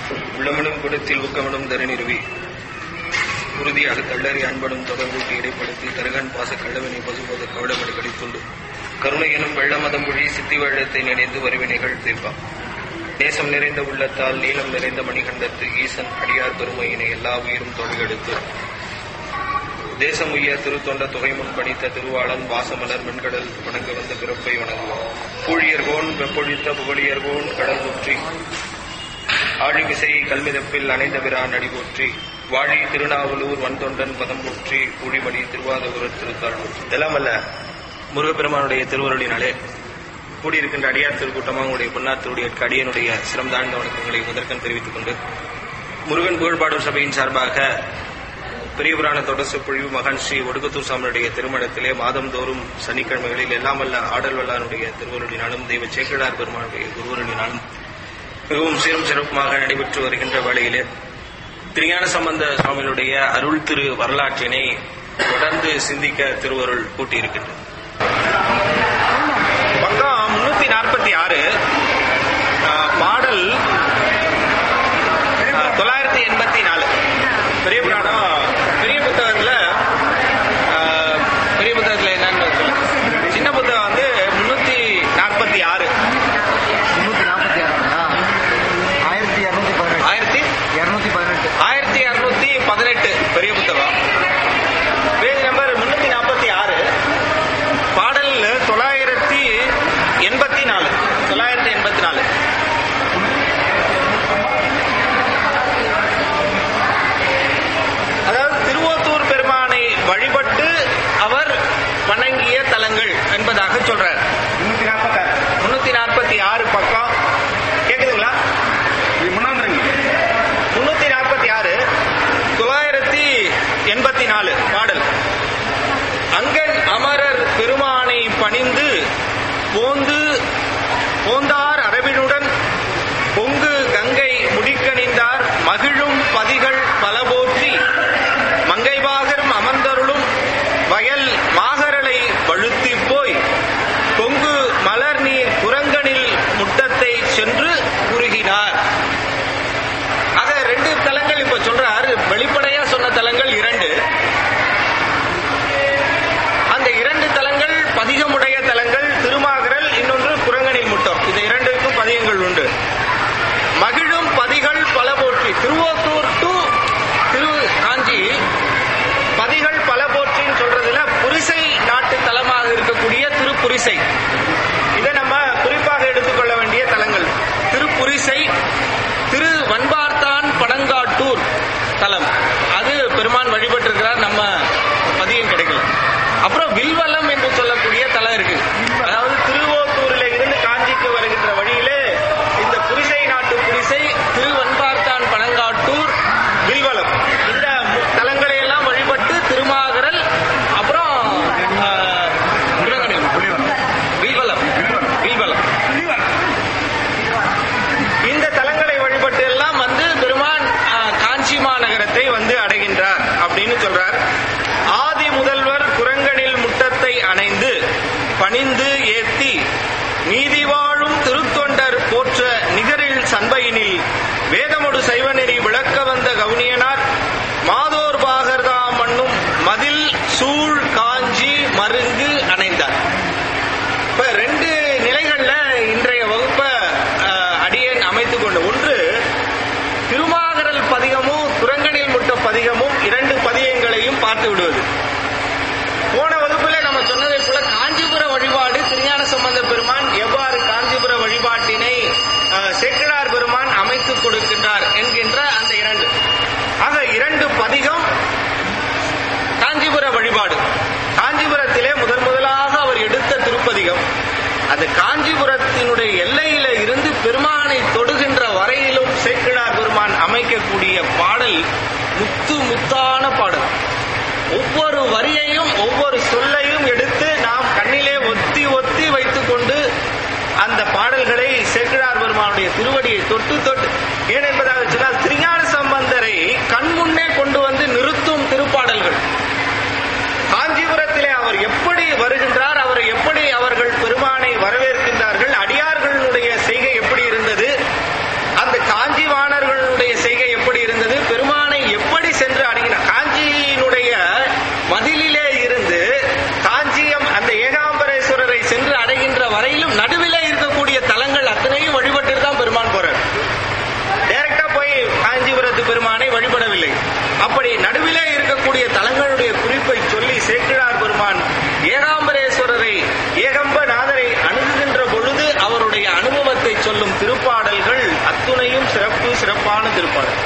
உள்ளமனும் குடத்தில் ஊக்கமனும் தரநிறுவி உறுதியாக தள்ளறி அன்பனும் தொடர்பூட்டி இடைப்படுத்தி தருகன் பாச கள்ளவினை பசுபோத கவடமடு கடித்துண்டு கருணை எனும் வெள்ளமதம் மொழி சித்தி வெள்ளத்தை நினைந்து வருவினைகள் தீர்ப்பான் நேசம் நிறைந்த உள்ளத்தால் நீளம் நிறைந்த மணிகண்டத்து ஈசன் அடியார் பெருமையினை எல்லா உயிரும் தொழிலெடுத்து தேசம் உய்ய திருத்தொண்ட தொகை முன் பணித்த திருவாளன் வாசமலர் மென்கடல் வணங்க வந்த பிறப்பை வணங்குவோம் பூழியர்கோன் வெப்பொழித்த புகழியர்கோன் கடல் சுற்றி ஆழிமிசை கல்மிதப்பில் அணைந்த பிரான் அடி போற்றி வாழி திருநாவலூர் வன்தொண்டன் பதம் போற்றி பூழிமணி திருவாதபுரத் திருத்தாள் போற்றி இதெல்லாம் அல்ல முருகப்பெருமானுடைய திருவருளினாலே கூடியிருக்கின்ற அடியார் திருக்கூட்டமாக உங்களுடைய பொன்னாத்தருடைய அடியனுடைய சிரம் தாழ்ந்த வணக்கங்களை முதற்கண் தெரிவித்துக் கொண்டு முருகன் புகழ்பாடும் சபையின் சார்பாக பெரிய புராண தொடர்சு பொழிவு மகான் ஸ்ரீ ஒடுக்கத்தூர் சாமியுடைய திருமணத்திலே மாதந்தோறும் சனிக்கிழமைகளில் எல்லாம் வல்ல ஆடல் வல்லாருடைய திருவருளினாலும் தெய்வ சேக்கிழார் பெருமானுடைய குருவருளினாலும் மிகவும் சீரும் சிறப்புமாக நடைபெற்று வருகின்ற வேளையிலே திருஞான சம்பந்த சுவாமிகளுடைய அருள் திரு வரலாற்றினை தொடர்ந்து சிந்திக்க திருவருள் கூட்டியிருக்கின்றது பக்கம் முன்னூத்தி நாற்பத்தி ஆறு பாடல் ஆஹ், தொள்ளாயிரத்தி எண்பத்தி நாலு பெரிய புராணம் பெரிய புத்தகத்துல ஆஹ், பெரிய புத்தகத்துல என்னன்னு சொல்லுங்க சின்ன புத்தகம் வந்து முன்னூத்தி நாற்பத்தி ஆறு முன்னூத்தி நாற்பத்தி ஆறுங்களா ஆயிரத்தி இரநூத்தி பதினெட்டு ஆயிரத்தி இரநூத்தி பதினெட்டு ஆயிரத்தி அறுநூத்தி பதினெட்டு பெரிய புத்தகம் பேஜ் நம்பர் முன்னூத்தி நாற்பத்தி ஆறு பாடல் தொள்ளாயிரத்தி எண்பத்தி நாலு தொள்ளாயிரத்தி எண்பத்தி நாலு அதாவது திருவோத்தூர் பெருமானை வழிபட்டு அவர் வணங்கிய தலங்கள் என்பதாக சொல்றார் முன்னூத்தி நாற்பத்தாறு முன்னூத்தி நாற்பத்தி ஆறு பக்கம் கேக்குதுங்களா முன்னூத்தி நாற்பத்தி ஆறு தொள்ளாயிரத்தி எண்பத்தி நாலு பாடல் அங்கன் அமரர் பெருமானை பணிந்து போந்து போந்தார் அரவினுடன் பொங்கு கங்கை முடிக்கணிந்தார் மகிழும் பதிகள் பல போற்றி மங்கைவாகரும் அமர்ந்தருளும் வயல் மாகரலை வழுத்தி போய் பொங்கு மலர் நீர் குரங்கனில் முட்டத்தை சென்று குறுகினார் ஆக ரெண்டு தலங்கள் இப்ப சொல்றார் வெளிப்படையா சொன்ன தலங்கள் இரண்டு அந்த இரண்டு தலங்கள் பதிகமுடைய தலங்கள் திருமாகரல் இன்னொன்று குரங்கனில் முட்டம் இந்த இரண்டுக்கும் பதிகங்கள் உண்டு மகிழும் பதிகள் பல போற்றி திருவோத்தூர் டு திரு காஞ்சி பதிகள் பல போற்றின்னு சொல்றதுல புரிசை நாட்டு தலமாக இருக்கக்கூடிய திருப்புரிசை இதை நம்ம குறிப்பாக எடுத்துக்கொள்ள வேண்டிய தலங்கள் திருப்புரிசை திரு வன்பார்த்தான் பனங்காட்டூர் தலம் அது பெருமான் வழிபட்டிருக்கிறார் நம்ம பதியம் கிடைக்கல அப்புறம் வில்வலம் என்று சொல்லக்கூடிய தலம் இருக்கு அதாவது திருவோத்தூரில் இருந்து காஞ்சிக்கு வருகின்ற வழியிலே இந்த புரிசை நாட்டு புரிசை திருவன்பார்த்தான் பனங்காட்டூர் வில்வலம் இந்த மு- தலங்களை எல்லாம் வழிபட்டு திருமாகரல் அப்புறம் ஆஹ், குரங்கனில் வில்வலம் வில்வலம் இந்த தலங்களை வழிபட்டு எல்லாம் வந்து பெருமான் ஆஹ், காஞ்சி மாநகரத்தை வந்து அடைகின்றார் அப்படின்னு சொல்றார் ஆதி முதல்வர் குரங்கனில் முட்டத்தை அணைந்து பணிந்து ஏத்தி நீதி வாழும் திருத்தொண்டர் போற்ற நிகரில் சண்பையினில் வேதமொடு சைவநெறி விளக்க வந்த கவுனியனார் மாதோர் பாகர்தாம் மண்ணும் மதில் சூழ் காஞ்சி மருங்கு அணைந்தார் இப்ப ரெண்டு நிலைகள்ல இன்றைய வகுப்ப அஹ், அடியேன் அமைத்துக் கொண்டு ஒன்று திருமாகரல் பதிகமும் குரங்கனில் முட்ட பதிகமும் இரண்டு பதியங்களையும் பார்த்து விடுவது போன வகுப்புல நம்ம சொன்னதை போல காஞ்சிபுர வழிபாடு திருஞான சம்பந்த பெருமான் எவ்வாறு காஞ்சிபுர வழிபாட்டினை அஹ், சேக்கிழார் பெருமான் அமைத்துக் கொடுக்கின்றார் என்கின்ற அந்த இரண்டு ஆக இரண்டு பதிகம் காஞ்சிபுர வழிபாடு காஞ்சிபுரத்திலே முதன் முதலாக அவர் எடுத்த திருப்பதிகம் அது காஞ்சிபுரத்தினுடைய எல்லையில இருந்து பெருமானை தொடுகின்ற வரையிலும் சேக்கிழார் பெருமான் அமைக்கக்கூடிய பாடல் முத்து முத்தான பாடல் ஒவ்வொரு வரியையும் ஒவ்வொரு சொல்லையும் எடுத்து நாம் கண்ணிலே ஒத்தி ஒத்தி வைத்துக் கொண்டு அந்த பாடல்களை சேக்கிழார் பெருமானுடைய திருவடியை தொட்டு தொட்டு ஏன் என்பதாக சொன்னால் திருஞான சம்பந்தரை கண்முன்னே கொண்டு வந்து நிறுத்தும் திருப்பாடல்கள் காஞ்சிபுரத்திலே அவர் எப்படி வருகின்றார் அவரை எப்படி அவர்கள் பெருமானை வரவேற்கின்றார்கள் அடியார்களுடைய செய்கை எப்படி இருந்தது அந்த காஞ்சி வாணர்களுடைய அற்புதமான திருப்பாடல்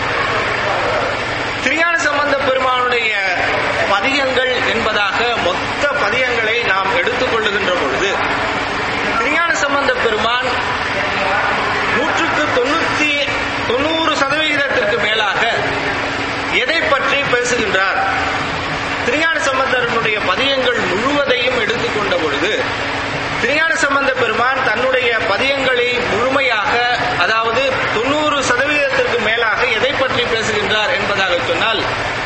திருஞான சம்பந்த பெருமானுடைய பதிகங்கள் என்பதாக மொத்த பதிகங்களை நாம் எடுத்துக்கொள்ளுகின்ற பொழுது திருஞான சம்பந்த பெருமான் நூற்றுக்கு தொண்ணூத்தி தொண்ணூறு சதவிகிதத்திற்கு மேலாக எதை பற்றி பேசுகின்றார் திருஞான சம்பந்தரனுடைய பதியங்கள் முழுவதையும் எடுத்துக்கொண்ட பொழுது திருஞான சம்பந்த பெருமான் தன்னுடைய பதியங்களை முழுமையாக அதாவது தொண்ணூறு சதவீதத்திற்கு மேலாக எதை பற்றி பேசுகின்றார் என்பதாக சொன்னால்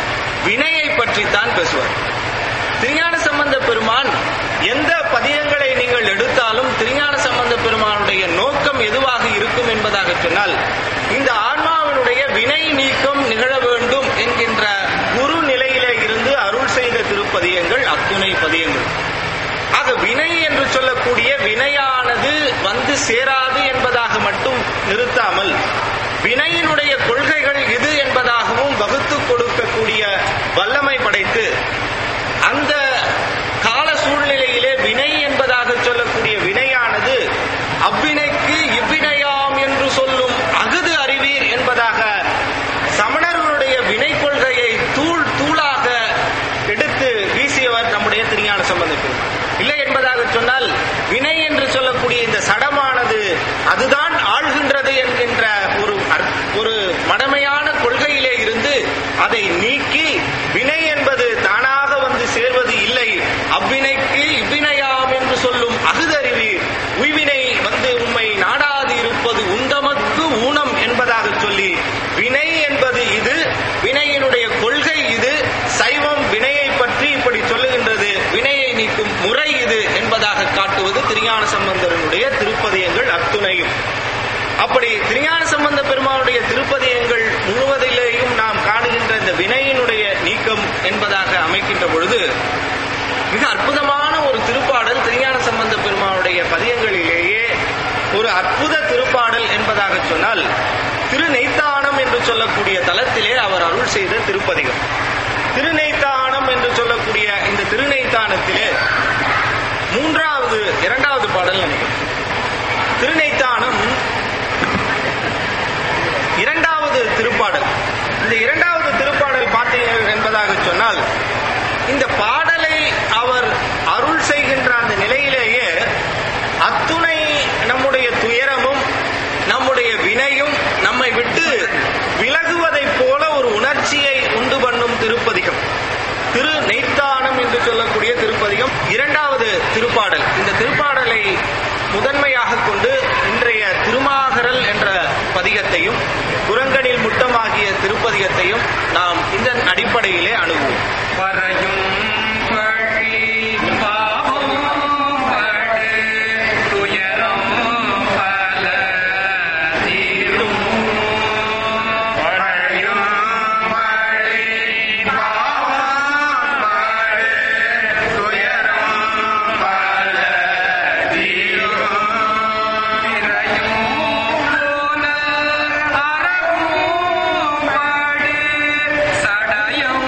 வினையை பற்றித்தான் பேசுவார் திருஞான சம்பந்த பெருமான் எந்த பதியங்களை நீங்கள் எடுத்தாலும் திருஞான சம்பந்த பெருமானுடைய நோக்கம் எதுவாக இருக்கும் என்பதாக சொன்னால் இந்த ஆன்மாவினுடைய வினை நீக்கம் நிகழ வேண்டும் என்கின்ற குரு நிலையிலே இருந்து அருள் செய்த திருப்பதியங்கள் அத்துணை பதியங்கள் ஆக வினை என்று சொல்லக்கூடிய வினையானது வந்து சேராது என்பதாக மட்டும் நிறுத்தாமல் வினையினுடைய கொள்கைகள் இது என்பதாகவும் வகுத்து கொடுக்கக்கூடிய வல்லமை படைத்து அந்த கால சூழ்நிலையிலே வினை என்பதாக சொல்லக்கூடிய வினையானது அவ்வினைக்கு இவ்வினையாம் என்று சொல்லும் அகுது அறிவீர் என்பதாக சமணர்களுடைய வினை கொள்கையை தூள் தூளாக எடுத்து வீசியவர் நம்முடைய திருஞான சம்பந்த பெருமான் இல்லை என்பதாக சொன்னால் வினை என்று சொல்லக்கூடிய இந்த சடமானது அதுதான் ஆள்கின்றது என்கின்ற ஒரு அற்- ஒரு மடமையான கொள்கையிலே இருந்து அதை நீக்கி வினை என்பது தானாக வந்து சேர்வது இல்லை அவ்வினைக்கு இவ்வினையாம் என்று சொல்லும் அகுதறிவி உய்வினை வந்து உண்மை நாடாது இருப்பது உண்டமக்கு ஊனம் என்பதாக சொல்லி வினை என்பது இது வினையினுடைய கொள்கை இது சைவம் வினையை பற்றி இப்படி சொல்லுகின்றது வினையை நீக்கும் முறை இது என்பதாக காட்டுவது திருஞான சம்பந்தரனுடைய திருப்பதியங்கள் அத்துணையும் அப்படி திருஞான சம்பந்த பெருமானுடைய திருப்பதியங்கள் முழுவதிலேயும் நாம் காணுகின்ற இந்த வினையினுடைய நீக்கம் என்பதாக அமைக்கின்ற பொழுது மிக அற்புதமான ஒரு திருப்பாடல் திருஞான சம்பந்த பெருமானுடைய பதியங்களிலேயே ஒரு அற்புத திருப்பாடல் என்பதாக சொன்னால் திருநெய்த்தானம் என்று சொல்லக்கூடிய தலத்திலே அவர் அருள் செய்த திருப்பதிகம் திருநெய்த்தானம் என்று சொல்லக்கூடிய இந்த திருநெய்த்தானத்திலே மூன்றாவது இரண்டாவது பாடல் நினைக்கிறேன் திருநெய்த்தானம் இரண்டாவது திருப்பாடல் இந்த இரண்டாவது திருப்பாடல் பார்த்தீர்கள் என்பதாக சொன்னால் இந்த பாடலை அவர் அருள் செய்கின்ற அந்த நிலையிலேயே அத்துணை நம்முடைய துயரமும் நம்முடைய வினையும் நம்மை விட்டு விலகுவதைப் போல ஒரு உணர்ச்சியை உண்டு பண்ணும் திருப்பதிகம் திரு நெய்த்தானம் என்று சொல்லக்கூடிய திருப்பதிகம் இரண்டாவது திருப்பாடல் இந்த திருப்பாடலை முதன்மையாக கொண்டு இன்றைய திருமாகரல் என்ற பதிகத்தையும் குரங்கனில் முட்டமாகிய திருப்பதிகத்தையும் நாம் இதன் அடிப்படையிலே அணுகுவோம் பறையும் பழி பாவம் படு துயரம் பல தீரும் பழையும் பழி பாவம் படு துயரம் பல தீரும் திரையும் புனல் அறவும் படு சடையும்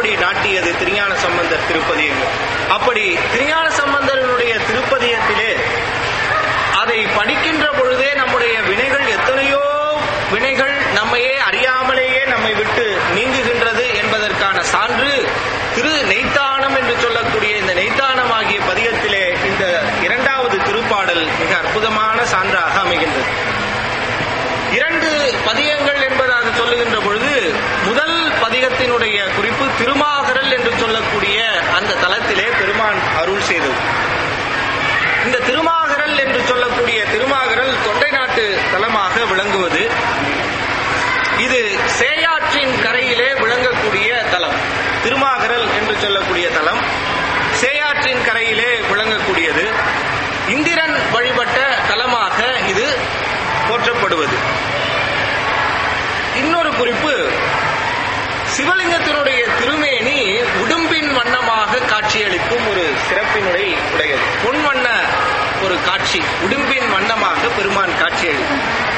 பூங்கொடி நாட்டியது திருஞான சம்பந்தர் திருப்பதியங்கள் அப்படி திருஞான சம்பந்தரனுடைய திருப்பதியத்திலே அதை படிக்கின்ற பொழுதே நம்முடைய வினைகள் எத்தனையோ வினைகள் நம்மையே அறியாமலேயே நம்மை விட்டு நீங்குகின்றது என்பதற்கான சான்று திரு நெய்த்தானம் என்று சொல்லக்கூடிய இந்த நெய்த்தானம் ஆகிய பதியத்திலே இந்த இரண்டாவது திருப்பாடல் மிக அற்புதமான சான்றாக அமைகின்றது இரண்டு பதியங்கள் என்பதாக சொல்லுகின்ற பொழுது முதல் பதிகத்தினுடைய குறிப்பு திருமாகரல் என்று சொல்லக்கூடிய அந்த தலத்திலே பெருமான் அருள் செய்தது இந்த திருமாகரல் என்று சொல்லக்கூடிய திருமாகரல் தொண்டை நாட்டு தலமாக விளங்குவது இது சேயாற்றின் கரையிலே விளங்கக்கூடிய தலம் திருமாகரல் என்று சொல்லக்கூடிய தலம் சேயாற்றின் கரையிலே விளங்கக்கூடியது இந்திரன் வழிபட்ட தலமாக இது போற்றப்படுவது இன்னொரு குறிப்பு சிவலிங்கத்தினுடைய திருமேனி உடும்பின் வண்ணமாக காட்சியளிக்கும் ஒரு சிறப்பினுடைய உடையது பொன் வண்ண ஒரு காட்சி உடும்பின் வண்ணமாக பெருமான் காட்சியளிக்கும்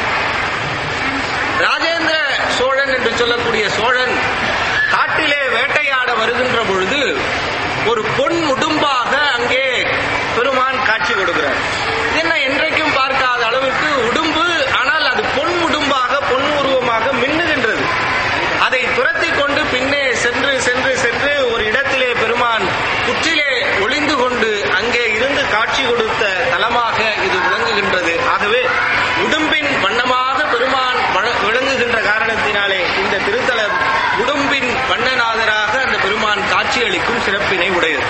ராஜேந்திர சோழன் என்று சொல்லக்கூடிய சோழன் காட்டிலே வேட்டையாட வருகின்ற பொழுது ஒரு பொன் உடும்பாக அங்கே பெருமான் காட்சி கொடுக்கிறார் இது என்ன என்றைக்கும் பார்க்காத அளவுக்கு உடும்பு ஆனால் அது பொன் உடும்பாக பொன் உருவமாக மின்னுகின்றது அதை துரத்தி கொண்டு பின்னே சென்று சென்று சென்று ஒரு இடத்திலே பெருமான் புற்றிலே ஒளிந்து கொண்டு அங்கே இருந்து காட்சி கொடுத்த தலமாக இது விளங்குகின்றது ஆகவே உடும்பின் வண்ணமாக பெருமான் வழ- விளங்குகின்ற காரணத்தினாலே இந்த திருத்தலம் உடும்பின் வண்ணநாதராக அந்த பெருமான் காட்சியளிக்கும் சிறப்பினை உடையது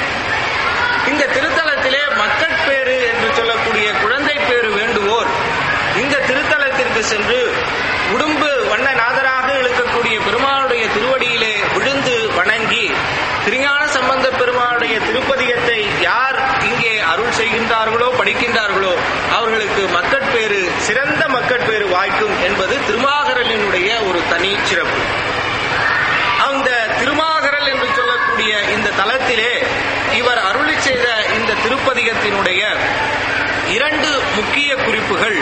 இந்த திருத்தலத்திலே மக்கட்பேறு என்று சொல்லக்கூடிய குழந்தை பேறு வேண்டுவோர் இந்த திருத்தலத்திற்கு சென்று உடும்பு வண்ணநாதராக இழுக்கக்கூடிய பெருமானுடைய திருவடியிலே விழுந்து வணங்கி திருஞான சம்பந்த பெருமானுடைய திருப்பதிகத்தை யார் இங்கே அருள் செய்கின்றார்களோ படிக்கின்றார்களோ அவர்களுக்கு மக்கட்பேறு சிறந்த மக்கட்பேறு வாய்க்கும் என்பது திருமாகரலினுடைய ஒரு தனி சிறப்பு அந்த திருமாகரல் என்று சொல்லக்கூடிய இந்த தலத்திலே இவர் அருளி செய்த இந்த திருப்பதிகத்தினுடைய இரண்டு முக்கிய குறிப்புகள்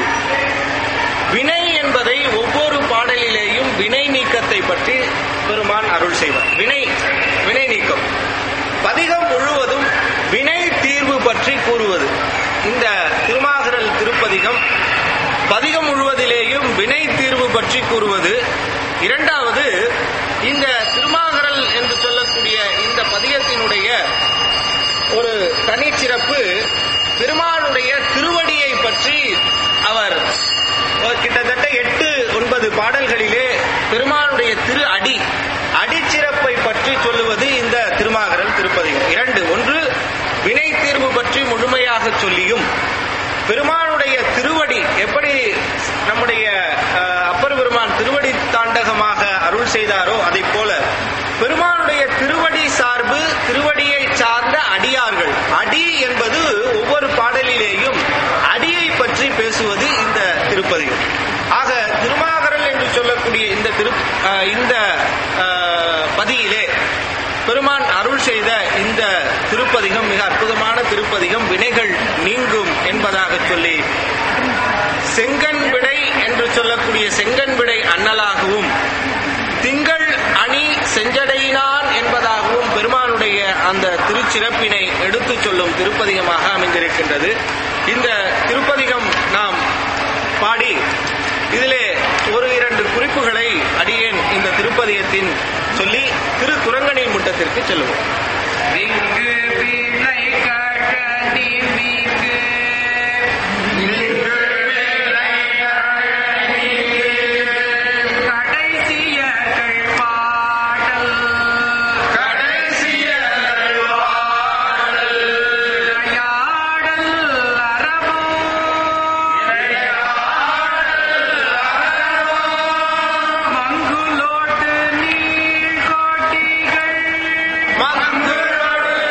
வினை என்பதை ஒவ்வொரு பாடலிலேயும் வினை நீக்கத்தை பற்றி பெருமான் அருள் செய்வார் வினை வினை நீக்கம் பதிகம் முழுவதும் வினை தீர்வு பற்றி கூறுவது இந்த திருமாகரல் திருப்பதிகம் பதிகம் முழுவதிலேயும் வினை தீர்வு பற்றி கூறுவது இரண்டாவது இந்த திருமாகரல் என்று சொல்லக்கூடிய இந்த பதிகத்தினுடைய ஒரு தனிச்சிறப்பு பெருமானுடைய திருவடியை பற்றி அவர் ஒரு கிட்டத்தட்ட எட்டு ஒன்பது பாடல்களிலே பெருமானுடைய திரு அடி அடிச்சிறப்பை பற்றி சொல்லுவது இந்த திருமாகரல் திருப்பதிகம் இரண்டு ஒன்று வினை தீர்வு பற்றி முழுமையாக சொல்லியும் பெருமானுடைய திருவடி எப்படி நம்முடைய அஹ், அப்பர் பெருமான் திருவடி தாண்டகமாக அருள் செய்தாரோ அதை போல பெருமானுடைய திருவடி சார்பு திருவடியை சார்ந்த அடியார்கள் அடி என்பது ஒவ்வொரு பாடலிலேயும் அடியை பற்றி பேசுவது இந்த திருப்பதிகம் ஆக திருமாகரல் என்று சொல்லக்கூடிய இந்த திரு அஹ், இந்த அஹ், பதியிலே பெருமான் அருள் செய்த இந்த திருப்பதிகம் மிக அற்புதமான திருப்பதிகம் வினைகள் நீங்கும் என்பதாக சொல்லி செங்கன் விடை என்று சொல்லக்கூடிய செங்கன் விடை அண்ணலாகவும் திங்கள் அணி செஞ்சடையினான் என்பதாகவும் பெருமானுடைய அந்த திருச்சிறப்பினை எடுத்துச் சொல்லும் திருப்பதிகமாக அமைந்திருக்கின்றது இந்த திருப்பதிகம் நாம் பாடி இதிலே ஒரு இரண்டு குறிப்புகளை அடியேன் இந்த திருப்பதிகத்தின் சொல்லி திரு குரங்கணில் முட்டத்திற்கு செல்லுவோம் இங்கு பிழை கழனி மிகு கடைசியர்கள் பாடல் இறையாடல் அறமோ மங்குலோட்டு நீள் கோட்டிகள் மங்குளோடு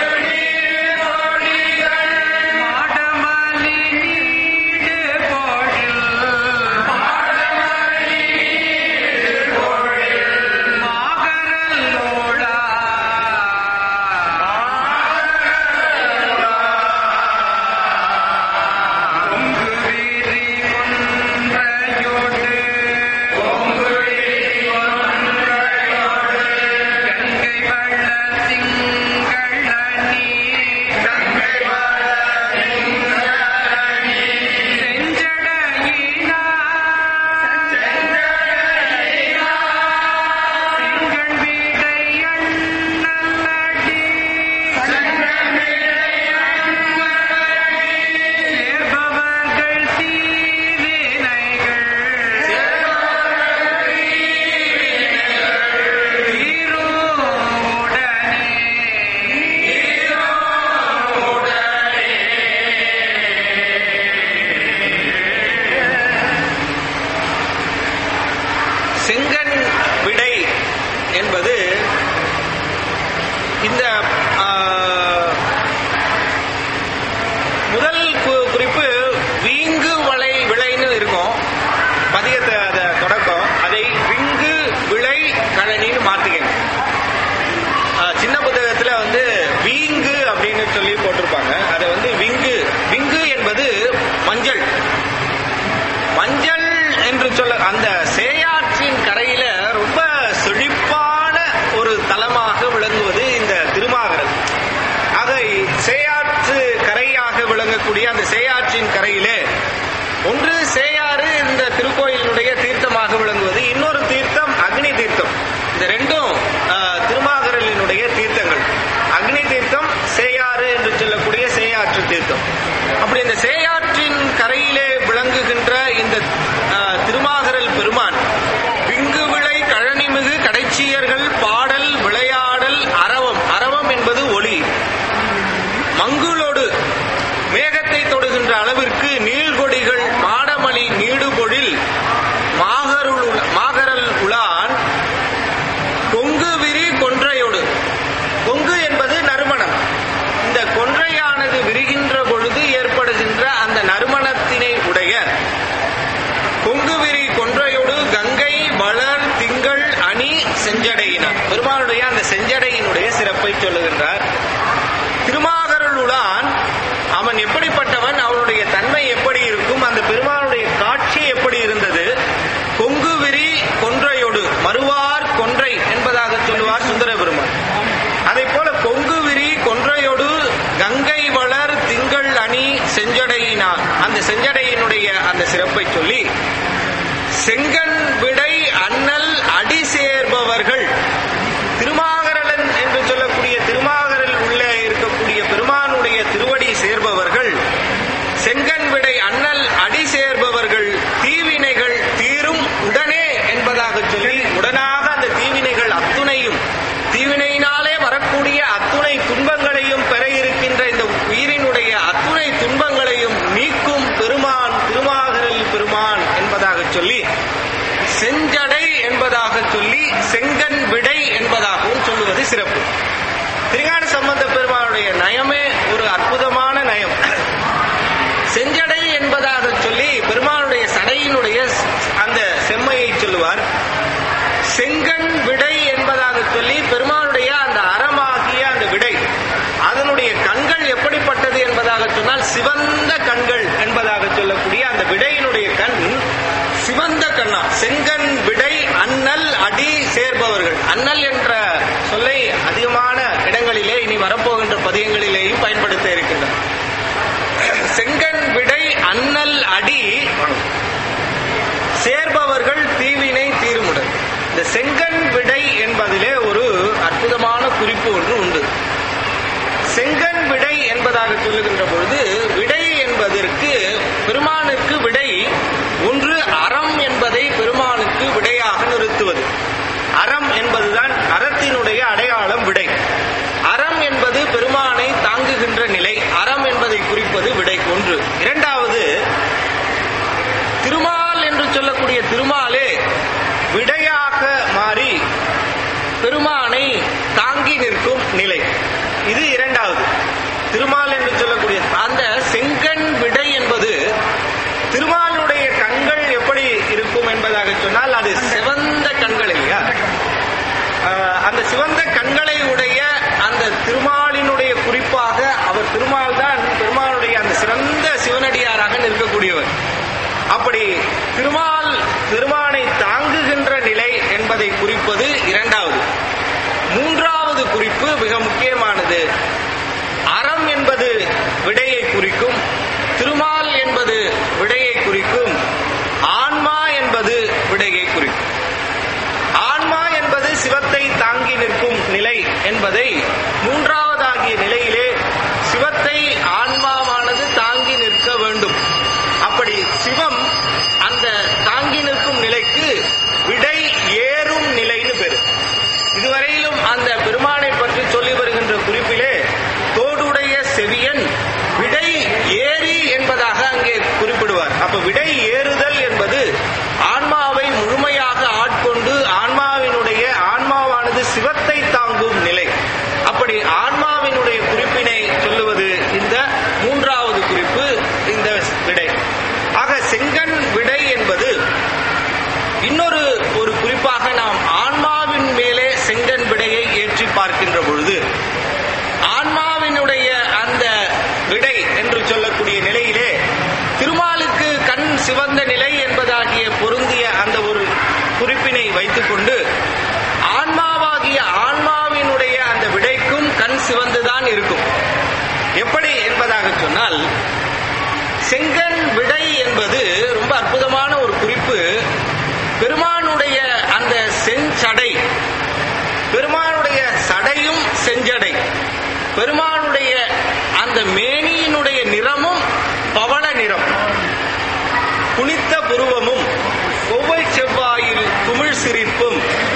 இந்த ஆ, முதல் கு- குறிப்பு வீங்கு வளை விளைன்னு இருக்கும் பதியத்தை அதை தொடக்கம் அதை விங்கு விளை கழனின்னு மாத்திக்கணும் ஆ, சின்ன புத்தகத்துல வந்து வீங்கு அப்படின்னு சொல்லி போட்டிருப்பாங்க அதை வந்து விங்கு விங்கு என்பது மஞ்சள் மஞ்சள் என்று சொல்ல அந்த சேயாற்றின் கரையில ரொம்ப செழிப்பான ஒரு தலமாக விளங்குவது இந்த திருமாகரம் ஆக சேயாற்று கரையாக விளங்கக்கூடிய அந்த சேயாற்றின் கரையிலே ஒன்று சேயாறு இந்த திருக்கோயிலினுடைய தீர்த்தமாக விளங்குவது இன்னொரு தீர்த்தம் அக்னி தீர்த்தம் இந்த ரெண்டும் ஆஹ், திருமாகரலினுடைய தீர்த்தங்கள் அக்னி தீர்த்தம் சேயாறு என்று சொல்லக்கூடிய சேயாற்று தீர்த்தம் அப்படி இந்த சேயாற்றின் கரையிலே விளங்குகின்ற இந்த ஆஹ், திருமாகரல் பெருமான் விங்கு விளை கழனிமிகு கடைச்சியர்கள் பாடல் விளையாடல் அரவம் அரவம் என்பது ஒளி மங்குளோடு மேகத்தை தொடுகின்ற அளவிற்கு நீள்கொடிகள் மாடமணி நீடுபொழில் மாகருள் உல- மாகரல் உலான் கொங்கு விரி கொன்றையோடு கொங்கு என்பது நறுமணம் இந்த கொன்றையானது விரிகின்ற பொழுது ஏற்படுகின்ற அந்த நறுமணத்தினை உடைய கொங்கு விரி கொன்றையோடு கங்கை வளர் திங்கள் அணி செஞ்சடையினார் பெருமானுடைய அந்த செஞ்சடையினுடைய சிறப்பை சொல்லுகின்றார் திருமாகருளுடான் அவன் எப்படிப்பட்டவன் அவனுடைய தன்மை எப்படி இருக்கும் அந்த பெருமானுடைய காட்சி எப்படி இருந்தது கொங்கு விரி கொன்றையோடு மறுவார் கொன்றை என்பதாக சொல்லுவார் சுந்தர பெருமான் அதை போல கொங்கு விரி கொன்றையோடு கங்கை வளர் திங்கள் அணி செஞ்சடையினார் அந்த செஞ்சடையினுடைய அந்த சிறப்பை சொல்லி செங்கன் விடை அண்ணல் அடி சேர்பவர்கள் திருமாகரலன் என்று சொல்லக்கூடிய திருமாகரல் உள்ளே இருக்கக்கூடிய பெருமானுடைய திருவடி சேர்பவர்கள் செங்கன் விடை அண்ணல் அடி சேர்பவர்கள் தீவினைகள் தீரும் உடனே என்பதாக சொல்லி உடனாக அந்த தீவினைகள் அத்துணையும் தீவினையினாலே வரக்கூடிய அத்துணை துன்பங்களையும் பெற இருக்கின்ற இந்த உயிரினுடைய அத்துணை துன்பங்களையும் நீக்கும் பெருமான் திருமாகரல் பெருமான் என்பதாக சொல்லி செஞ்சடை என்பதாக சொல்லி செங்கன் விடை என்பதாகவும் சொல்லுவது சிறப்பு திருஞான சம்பந்த பெருமானுடைய நயமே ஒரு அற்புதமான நயம் செஞ்சடை என்பதாக சொல்லி பெருமானுடைய சடையினுடைய அந்த செம்மையை சொல்லுவார் செங்கன் விடை என்பதாக சொல்லி பெருமானுடைய அந்த அறமாகிய அந்த விடை அதனுடைய கண்கள் எப்படிப்பட்டது என்பதாக சொன்னால் சிவந்த கண்கள் என்பதாக சொல்லக்கூடிய அந்த விடையினுடைய கண் சிவந்த கண்ணா செங்கன் விடை அண்ணல் அடி சேர்பவர்கள் அண்ணல் என்ற சொல்லை அதிகமான இடங்களிலே இனி வரப்போகின்ற பதியங்களிலேயும் பயன்படுத்த இருக்கின்றன செங்கன் விடை அண்ணல் அடி சேர்பவர்கள் தீவினை தீருமுடன் இந்த செங்கன் விடை என்பதிலே ஒரு அற்புதமான குறிப்பு ஒன்று உண்டு செங்கன் விடை என்பதாக சொல்லுகின்ற பொழுது விடை என்பதற்கு பெருமானுக்கு விடை ஒன்று அறம் என்பதை பெருமானுக்கு விடையாக நிறுத்துவது அறம் என்பதுதான் அறத்தினுடைய அடையாளம் விடை அறம் என்பது பெருமானை தாங்குகின்ற நிலை அறம் என்பதை குறிப்பது விடை ஒன்று இரண்டாவது திருமால் என்று சொல்லக்கூடிய திருமாலே விடையாக மாறி பெருமானை தாங்கி நிற்கும் நிலை இது இரண்டாவது திருமால் என்று சொல்லக்கூடிய அந்த செங்கன் விடை என்பது திருமாலுடைய கண்கள் எப்படி இருக்கும் என்பதாக சொன்னால் அது சிவந்த கண்கள் இல்லையா ஆஹ் அந்த சிவந்த கண்களை உடைய அந்த திருமாலினுடைய குறிப்பாக அவர் திருமால் தான் பெருமாளுடைய அந்த சிறந்த சிவனடியாராக நிற்கக்கூடியவர் அப்படி திருமால் பெருமானை தாங்குகின்ற நிலை என்பதை குறிப்பது இரண்டாவது மூன்றாவது குறிப்பு மிக முக்கியமானது அறம் என்பது விடையை குறிக்கும் திருமால் என்பது விடையை குறிக்கும் ஆன்மா என்பது விடையை குறிக்கும் ஆன்மா என்பது சிவத்தை தாங்கி நிற்கும் நிலை என்பதை மூன்றாவதாகிய நிலையிலே சிவத்தை ஆன்மாவானது தாங்கி நிற்க வேண்டும் அப்படி சிவம் அந்த தாங்கி நிற்கும் நிலைக்கு விடை ஏறும் நிலைன்னு பேரு இதுவரையிலும் அந்த பெருமானை பற்றி சொல்லி வருகின்ற குறிப்பிலே தோடுடைய செவியன் விடை ஏறி என்பதாக அங்கே குறிப்பிடுவார் அப்ப விடை ஏறுதல் என்பது ஆன்மாவை முழுமையாக ஆட்கொண்டு ஆன்மாவினுடைய ஆன்மாவானது சிவத்தை தாங்கும் நிலை அப்படி பொழுது ஆன்மாவினுடைய அந்த விடை என்று சொல்லக்கூடிய நிலையிலே திருமாலுக்கு கண் சிவந்த நிலை என்பதாகிய பொருந்திய அந்த ஒரு குறிப்பினை வைத்துக்கொண்டு ஆன்மாவாகிய ஆன்மாவினுடைய அந்த விடைக்கும் கண் சிவந்துதான் இருக்கும் எப்படி என்பதாக சொன்னால் செங்கன் விடை என்பது ரொம்ப அற்புதமான ஒரு குறிப்பு பெருமானுடைய அந்த செஞ்சடை பெருமானுடைய சடையும் செஞ்சடை பெருமானுடைய அந்த மேனியினுடைய நிறமும் பவள நிறம் குனித்த புருவமும் கொவ்வை செவ்வாயில் குமிழ் சிரிப்பும்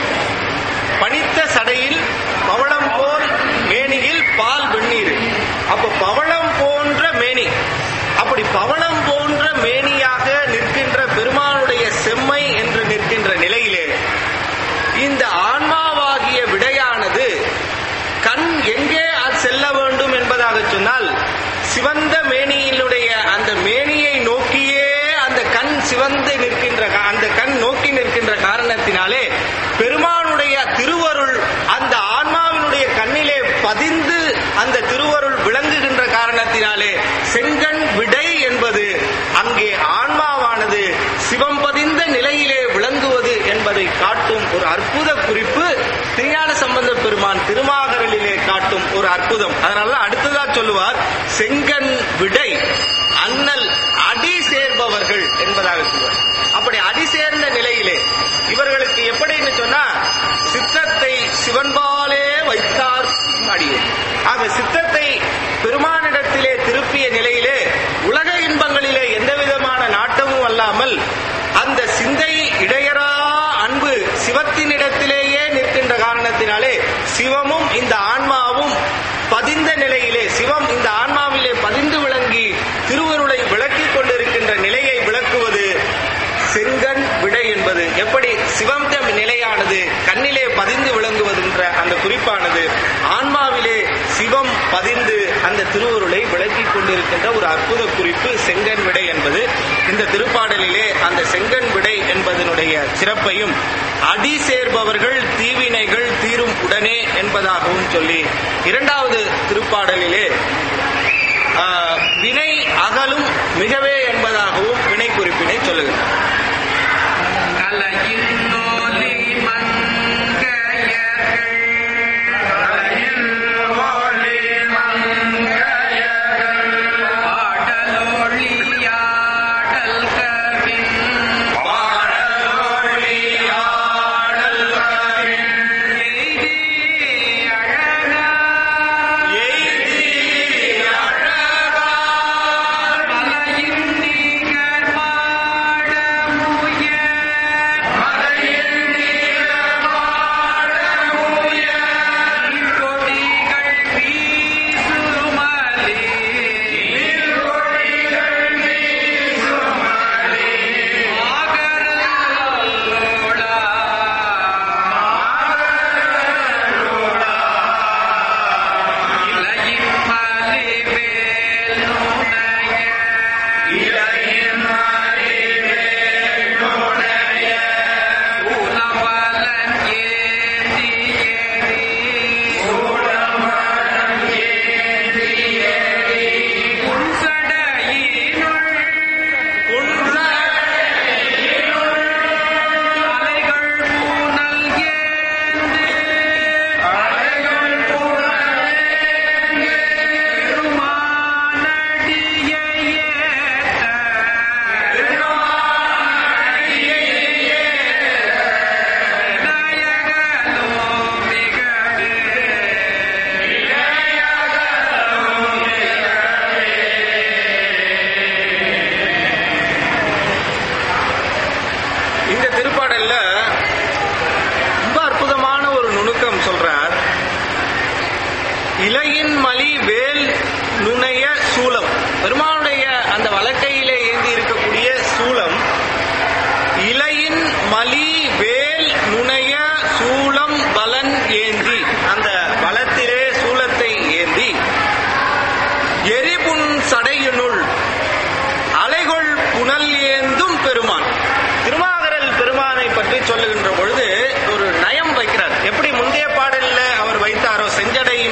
பனித்த சடையில் பவளம் போல் மேனியில் பால் வெந்நீர் அப்ப பவளம் போன்ற மேனி அப்படி பவளம் போன்ற மேனியாக நிற்கின்ற பெருமானுடைய செம்மை என்று நிற்கின்ற நிலையிலே இந்த ஆன்மாவாகிய விடையானது கண் எங்கே அது செல்ல வேண்டும் என்பதாக சொன்னால் சிவந்த மேனியினுடைய அந்த மேனியை நோக்கியே அந்த கண் சிவந்து நிற்கின்ற கா- அந்த கண் நோக்கி நிற்கின்ற காரணத்தினாலே பெருமானுடைய திருவருள் அந்த ஆன்மாவினுடைய கண்ணிலே பதிந்து அந்த திருவருள் விளங்குகின்ற காரணத்தினாலே செங்கண் விடை என்பது அங்கே ஆன்மாவானது சிவம் பதிந்த நிலையிலே விளங்குவது என்பதை காட்டும் ஒரு அற்புத குறிப்பு திருஞான சம்பந்த பெருமான் திருமாகரலிலே காட்டும் ஒரு அற்புதம் அதனால அடுத்ததா சொல்லுவார் செங்கண் விடை அண்ணல் அடி சேர்பவர்கள் என்பதாக சொல்லுவார் அப்படி அடி சேர்ந்த நிலையிலே இவர்களுக்கு எப்படின்னு சொன்னா சித்தத்தை சிவன்பாலே வைத்தார் அடியே ஆக சித்தத்தை பெருமானிடத்திலே திருப்பிய நிலையிலே உலக இன்பங்களிலே எந்த விதமான நாட்டமும் அல்லாமல் அந்த சிந்தை இடையறா அன்பு சிவத்தினிடத்திலேயே நிற்கின்ற காரணத்தினாலே சிவமும் இந்த ஆன்மாவும் பதிந்த நிலையிலே சிவம் இந்த ஆன்மாவிலே பதிந்து விளங்கி திருவருளை விளக்கிக் கொண்டிருக்கின்ற நிலையை விளக்குவது செங்கண் விடை என்பது எப்படி சிவந்த நிலையானது கண்ணிலே பதிந்து விளங்குவதுன்ற அந்த குறிப்பானது ஆன்மாவிலே சிவம் பதிந்து அந்த திருவருளை விளக்கிக் கொண்டிருக்கின்ற ஒரு அற்புத குறிப்பு செங்கன் விடை என்பது இந்த திருப்பாடலிலே அந்த செங்கன் விடை என்பதனுடைய சிறப்பையும் அடி சேர்பவர்கள் தீவினைகள் தீரும் உடனே என்பதாகவும் சொல்லி இரண்டாவது திருப்பாடலிலே ஆஹ், வினை அகலும் மிகவே என்பதாகவும் வினை குறிப்பினை சொல்லுகிறார் கலையின் நோலி மங்கையர்கள் கலையின் நோலி மங்கையர்கள் பாடலொழியாடல் கவின் பாடலொழியாடல் கவின் எய்தி அழகா மலையின் நீகர் மாட முயற் மலையின் நீகர் மாட முயற் கொடிகள் வீசுமலி கொடிகள் வீசுமலி ஆகரலோடா இலையின் மலி மேல் நுணைய இலையின் மலி மேல் நுணைய சூலமலன் ஏந்தி ஏறி சூலமலன் ஏந்தி ஏறி புன்சடையினுள் புன்சடையினுள் அலைகள் பூனல் ஏந்து அலைகள் பூனல் ஏந்து பெருமானடியை ஏத்த பெருமானடியை விநாயகலோ மிகவே இந்த திருப்பாடல்ல ரொம்ப அற்புதமான ஒரு நுணுக்கம் சொல்றார் இலையின் மலி வேல் நுணைய சூலம் பெருமானுடைய அந்த வலக்கையிலே ஏந்தி இருக்கக்கூடிய சூலம் இலையின் மலி வேல் நுணைய சூலம் பலன் ஏந்தி அந்த பலத்திலே சூலத்தை ஏந்தி எரிபுன் சடையினுள் அலைகொள் புனல் ஏந்தும் பெருமான் திருமாகரல் பெருமானை பற்றி சொல்லுகின்ற பொழுது ஒரு நயம் வைக்கிறார் எப்படி முந்தைய பாடலில் அவர் வைத்தாரோ செஞ்சடை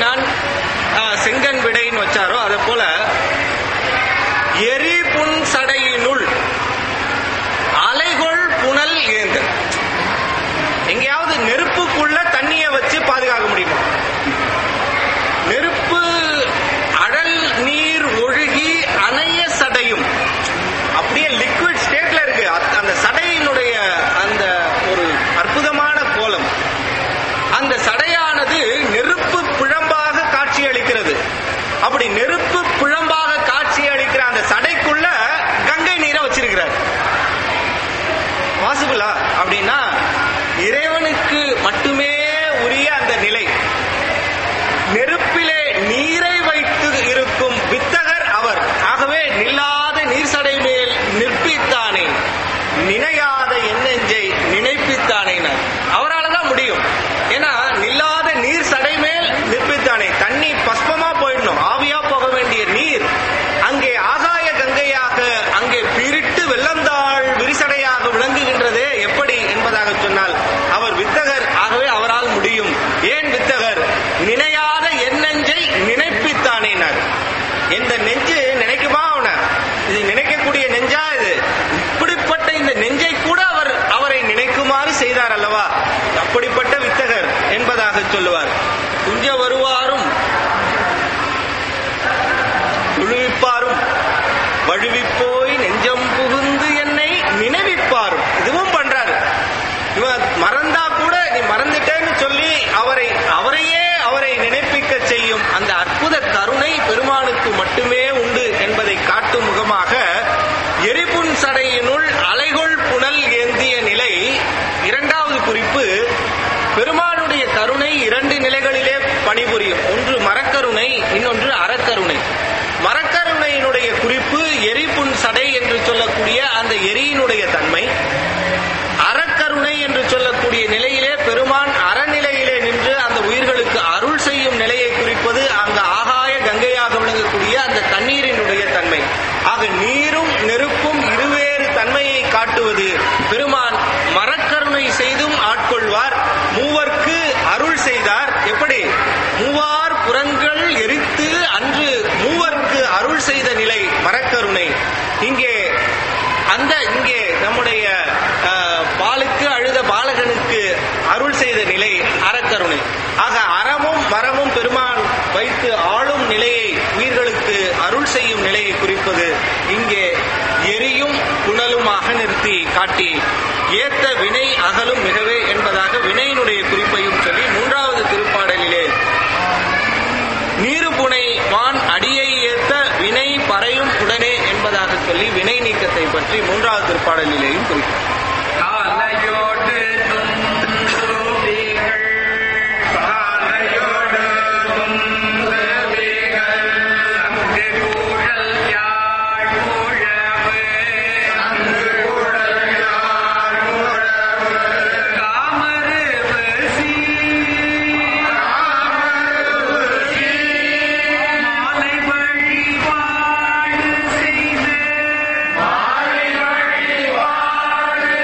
வழுவிப்போய் நெஞ்சம் புகுந்து என்னை நினைவிப்பாரும் இதுவும் பண்றாரு இவன் மறந்தா கூட நீ மறந்துட்டேன்னு சொல்லி அவரை அவரையே அவரை நினைப்பிக்க செய்யும் அந்த அற்புத கருணை பெருமானுக்கு மட்டுமே உண்டு என்பதை காட்டும் முகமாக எரிபுன் சடையினுள் அலைகொள் புனல் ஏந்திய நிலை இரண்டாவது குறிப்பு பெருமானுடைய கருணை இரண்டு நிலைகளிலே பணிபுரியும் ஒன்று மரக்கருணை இன்னொன்று அறக்கருணை மரக்கருணையினுடைய குறிப்பு எரிபுன் சடை என்று சொல்லக்கூடிய அந்த எரியினுடைய தன்மை அறக்கருணை என்று சொல்லக்கூடிய நிலையிலே பெருமான் அறநிலையிலே நின்று அந்த உயிர்களுக்கு அருள் செய்யும் நிலையை குறிப்பது அங்க ஆகாய கங்கையாக விளங்கக்கூடிய அந்த தண்ணீரினுடைய தன்மை ஆக நீரும் நெருப்பும் இருவேறு தன்மையை காட்டுவது பெருமான் மரக்கருணை செய்தும் ஆட்கொள்வார் மூவர்க்கு அருள் செய்தார் எப்படி மூவார் புறங்கள் எரித்து அன்று மூவர்க்கு அருள் செய்த நிலை மரக்கருணை இங்கே அந்த இங்கே நம்முடைய அஹ், பாலுக்கு அழுத பாலகனுக்கு அருள் செய்த நிலை அறக்கருணை ஆக அறமும் மரமும் பெருமான் வைத்து ஆளும் நிலையை உயிர்களுக்கு அருள் செய்யும் நிலையை குறிப்பது இங்கே எரியும் புனலுமாக நிறுத்தி காட்டி ஏத்த வினை அகலும் மிகவே என்பதாக வினையினுடைய குறிப்பையும் சொல்லி மூன்றாவது திருப்பாடலிலே நீருபுனை வான் அடியை ஏத்த வினை பறையும் உடனே என்பதாக சொல்லி வினை நீக்கத்தை பற்றி மூன்றாவது திருப்பாடலிலேயும் குறிக்கிறார் காலையோடு துந்துபிகள் காலையோடு துந்துபிகள் அங்கு கூழல் யாழ் முழவு அங்கு கூழல் யாழ் முழவு காமரு வசி மாலை வழிபாடு செய்து மாலை வழிபாடு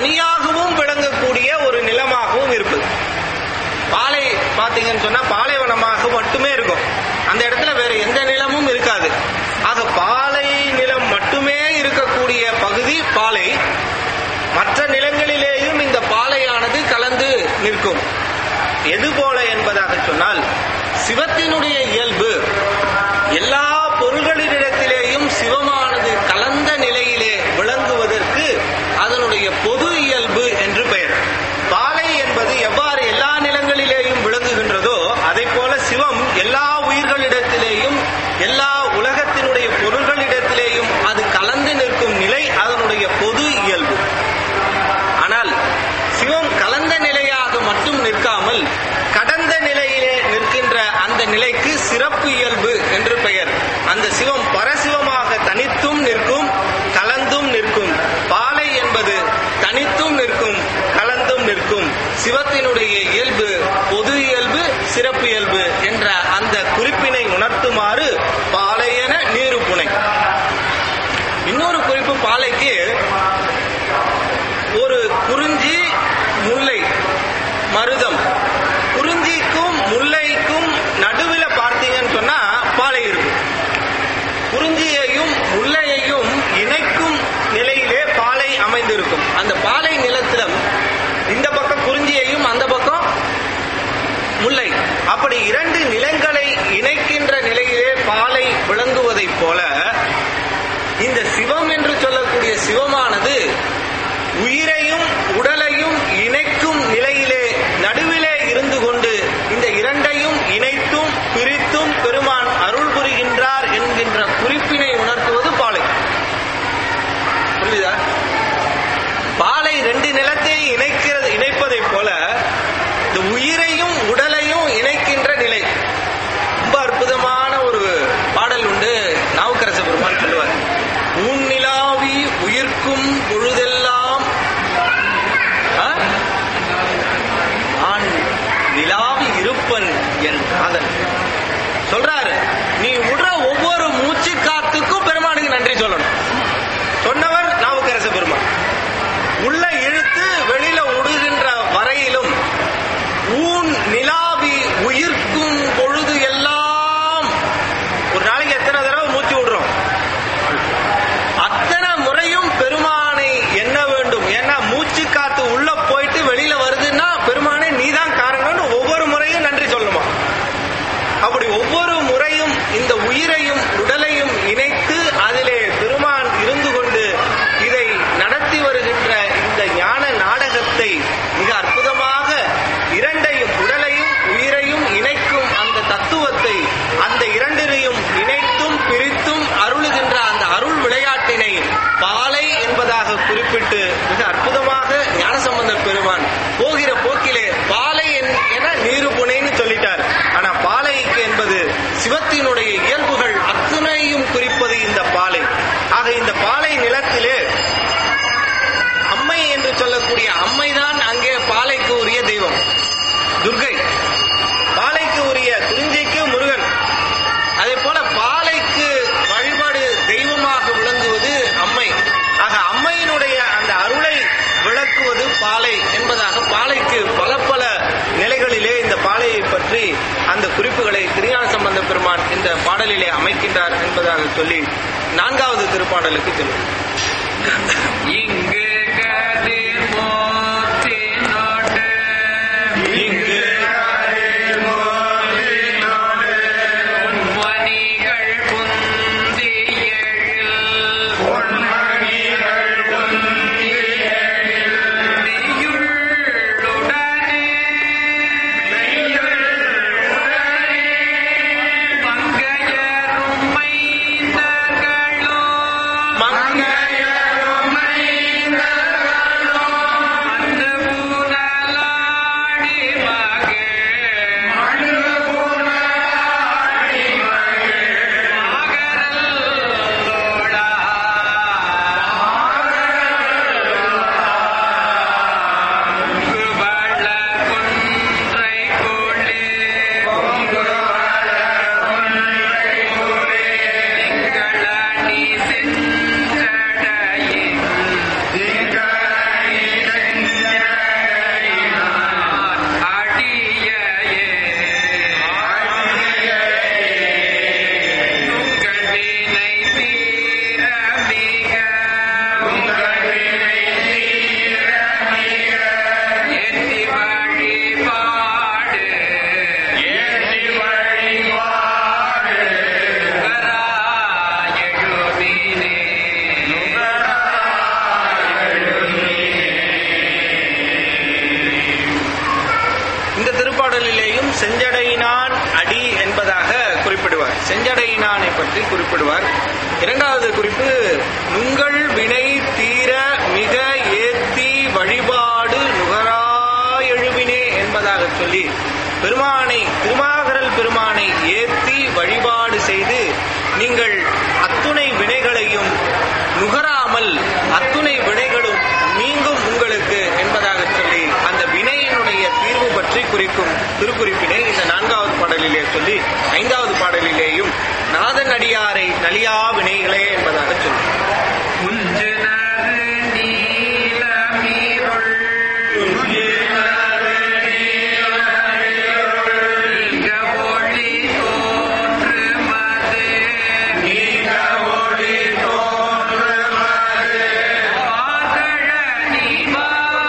தனியாகவும் விளங்கக்கூடிய ஒரு நிலமாகவும் இருப்பது பாலை பாத்தீங்கன்னு சொன்னா பாலைவனமாக மட்டுமே இருக்கும் அந்த இடத்துல வேற எந்த நிலமும் இருக்காது ஆக பாலை நிலம் மட்டுமே இருக்கக்கூடிய பகுதி பாலை மற்ற நிலங்களிலேயும் இந்த பாலையானது கலந்து நிற்கும் எது போல என்பதாக சொன்னால் சிவத்தினுடைய இயல்பு எல்லா பொருள்களிடத்திலேயும் சிவமானது கலந்த நிலையிலே விளங்குவதற்கு அதனுடைய பொது இயல்பு என்று பெயர் பாலை என்பது எவ்வாறு எல்லா நிலங்களிலேயும் விளங்குகின்றதோ அதை போல சிவம் எல்லா உயிர்களிடத்திலேயும் எல்லா உலகத்தினுடைய பொருள்களிடத்திலேயும் அது கலந்து நிற்கும் நிலை அதனுடைய பொது இயல்பு ஆனால் சிவம் கலந்த நிலையாக மட்டும் நிற்காமல் கடந்த நிலையிலே நிற்கின்ற அந்த நிலைக்கு சிறப்பு இயல்பு என்று பெயர் அந்த சிவம் பரசிவமாக தனித்தும் நிற்கும் கலந்தும் நிற்கும் பாலை என்பது தனித்தும் நிற்கும் கலந்தும் நிற்கும் சிவத்தினுடைய இயல்பு பொது இயல்பு சிறப்பு இயல்பு என்ற அந்த குறிப்பினை உணர்த்துமாறு பாலையென நீரு புனை இன்னொரு குறிப்பு பாலைக்கு ஒரு குறிஞ்சி முல்லை மருதம் குறிஞ்சிக்கும் முல்லைக்கும் நடுவில் பார்த்தீங்கன்னு சொன்னா பாலை இருக்கு குறிஞ்சியையும் முல்லையையும் இணைக்கும் நிலையிலே பாலை அமைந்திருக்கும் அந்த பாலை நிலத்திலும் இந்த பக்கம் குறிஞ்சியையும் அந்த பக்கம் முல்லை அப்படி இரண்டு நிலங்களை இணைக்கின்ற நிலையிலே பாலை விளங்குவதைப் போல இந்த சிவம் என்று சொல்லக்கூடிய சிவமானது உயிரையும் உடலையும் இணைக்கும் நிலையிலே நடுவிலே இருந்து கொண்டு இந்த இரண்டையும் இணைத்தும் பிரித்தும் பெருமான் அருள் புரிகின்றார் என்கின்ற குறிப்பினை உணர்த்துவது பாலை புரியுதா பாலை ரெண்டு நிலத்தை இணைக்கிறது இணைப்பதைப் போல இந்த உயிரையும் உடலையும் இணைக்கின்ற நிலை ரொம்ப அற்புதமான ஒரு பாடல் உண்டு நாவுக்கரச பெருமான் சொல்லுவார் ஊன்னிலாவி உயிர்க்கும் பொழுதெல்லாம் ஆ? நான் நிலாவி இருப்பன் என் காதல் சொல்றாரு நீ விடுற ஒவ்வொரு மூச்சு காத்துக்கும் பெருமானுக்கு நன்றி சொல்லணும் சொன்னவர் நாவுக்கரச பெருமான் உள்ள இழுத்து வெளியில விடுகின்ற வரையிலும் ஊன் நிலாவி உயிர்க்கும் பொழுது எல்லாம் ஒரு நாளைக்கு எத்தனை தடவை மூச்சு விடுறோம் அத்தனை முறையும் பெருமானை எண்ண வேண்டும் ஏன்னா மூச்சு காத்து உள்ள போயிட்டு வெளியில வருதுன்னா பெருமானே நீதான் காரணம்னு ஒவ்வொரு முறையும் நன்றி சொல்லணுமா அப்படி ஒவ்வொரு முறையும் இந்த உயிரையும் உடலையும் இணைத்து அதிலே பெருமான் இருந்து கொண்டு இதை நடத்தி வருகின்ற இந்த ஞான நாடகத்தை மிக அற்புதமாக இரண்டையும் உடலையும் உயிரையும் இணைக்கும் அந்த தத்துவத்தை அந்த இரண்டினையும் இணைத்தும் பிரித்தும் அருளுகின்ற அந்த அருள் விளையாட்டினை பாலை என்பதாக குறிப்பிட்டு மிக அற்புதமாக ஞானசம்பந்த பெருமான் போகிற போக்கிலே பாலை என்- என நீரு புனைன்னு சொல்லிட்டார் ஆனா பாலைக்கு என்பது சிவத்தினுடைய இயல்புகள் அத்துணையும் குறிப்பது இந்த பாலை ஆக இந்த பாலை நிலத்திலே அம்மை என்று சொல்லக்கூடிய அம்மைதான் அங்கே பாலைக்கு உரிய தெய்வம் துர்கை பாலைக்கு உரிய குறிஞ்சிக்கு முருகன் அதே போல பாலைக்கு வழிபாடு தெய்வமாக விளங்குவது அம்மை ஆக அம்மையினுடைய அந்த அருளை விளக்குவது பாலை என்பதாக பாலைக்கு பல பல நிலைகளிலே இந்த பாலையை பற்றி அந்த குறிப்புகளை திருஞான சம்பந்த பெருமான் இந்த பாடலிலே அமைக்கின்றார் என்பதாக சொல்லி நான்காவது திருப்பாடலுக்கு செல்லும் இங்கு கதிர் மோத்தினோடு இங்கு பொன்மணிகள் புந்தி எழில் மெய்யுள்ளுடனே மங்கையரும் மைந்தர்களும் மங்கையரும் பற்றி குறிப்பிடுவார் இரண்டாவது குறிப்பு உங்கள் வினை தீர மிக ஏத்தி வழிபாடு நுகராயெழுவினே என்பதாக சொல்லி பெருமானை திருமாகரல் பெருமானை ஏத்தி வழிபாடு செய்து நீங்கள் அத்துணை வினைகளையும் நுகராமல் அத்துணை வினைகளும் நீங்கும் உங்களுக்கு என்பதாக சொல்லி அந்த வினையினுடைய தீர்வு பற்றி குறிக்கும் திருக்குறிப்பினை இந்த நான்காவது பாடலிலே சொல்லி ஐந்தாவது பாடலிலேயும் நாதன் அடியாரை நலியா வினைகளே என்பதாக சொல்லி குஞ்சு நறு நீலமீருள் நீங்க ஒளி தோன்றுமது ஆதழனிவா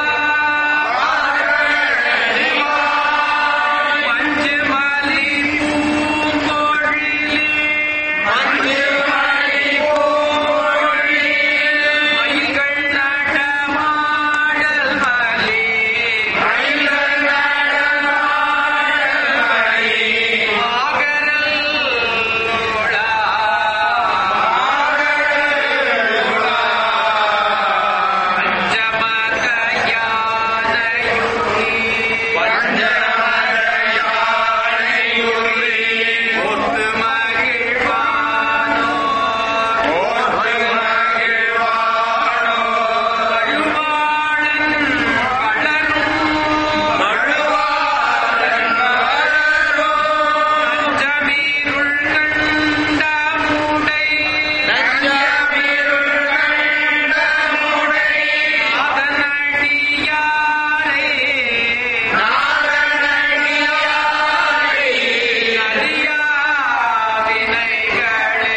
மஞ்சுமலி பூங்கொழிலே மயில்கள் நடமாடல் மலி ஜமீருள் கண்ட மூடை அதனடியாரே அறியா வினைகளே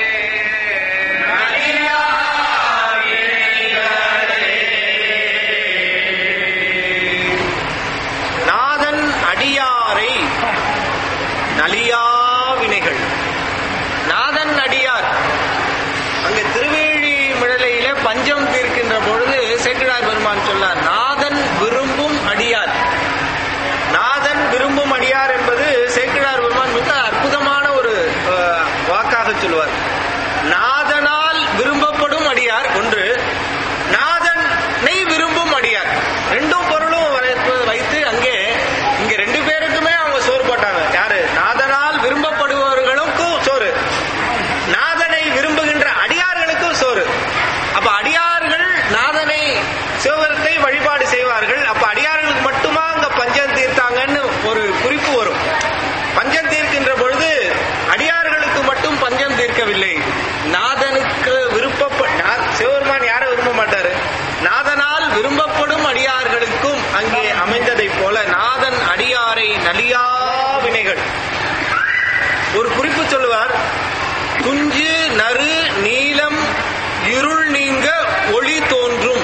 நாதன் அடியாரை நலியா வினைகள் நாதன் அடியார் அங்க திருவேழி மிழலையில பஞ்சம் தீர்க்கின்ற பொழுது சேக்கிழார் பெருமான் சொன்னார் நாதன் விரும்பும் அடியார் நாதன் விரும்பும் அடியார் என்பது சேக்கிழார் பெருமான் மிக அற்புதமான ஒரு அஹ், வாக்காக சொல்லுவார் நாதனால் விரும்பப்படும் அடியார் ஒன்று நாதனை விரும்பும் அடியார் ரெண்டும் பொருளும் வைத்து- வைத்து அங்கே இங்க ரெண்டு பேருக்குமே அவங்க சோறு போட்டாங்க யாரு நாதனால் விரும்பப்படுபவர்களுக்கும் சோறு நாதனை விரும்புகின்ற அடியார்களுக்கும் சோறு அப்ப அடியார்கள் நாதனை சிவபெருத்தை வழிபாடு செய்வார்கள் அப்ப அடியார்களுக்கு மட்டுமா அங்க பஞ்சம் தீர்த்தாங்கன்னு ஒரு குறிப்பு வரும் பஞ்சம் தீர்க்கின்ற பொழுது அடியார்களுக்கு மட்டும் பஞ்சம் தீர்க்கவில்லை நாதனுக்கு விருப்பப்ப நா- சிவபெருமான் யாரை விரும்ப மாட்டாரு நாதனால் விரும்பப்படும் அடியார்களுக்கும் அங்கே அமைந்ததைப் போல நாதன் அடியாரை நலியா வினைகள் ஒரு குறிப்பு சொல்லுவார் துஞ்சு நறு நீலம் இருள் நீங்க ஒளி தோன்றும்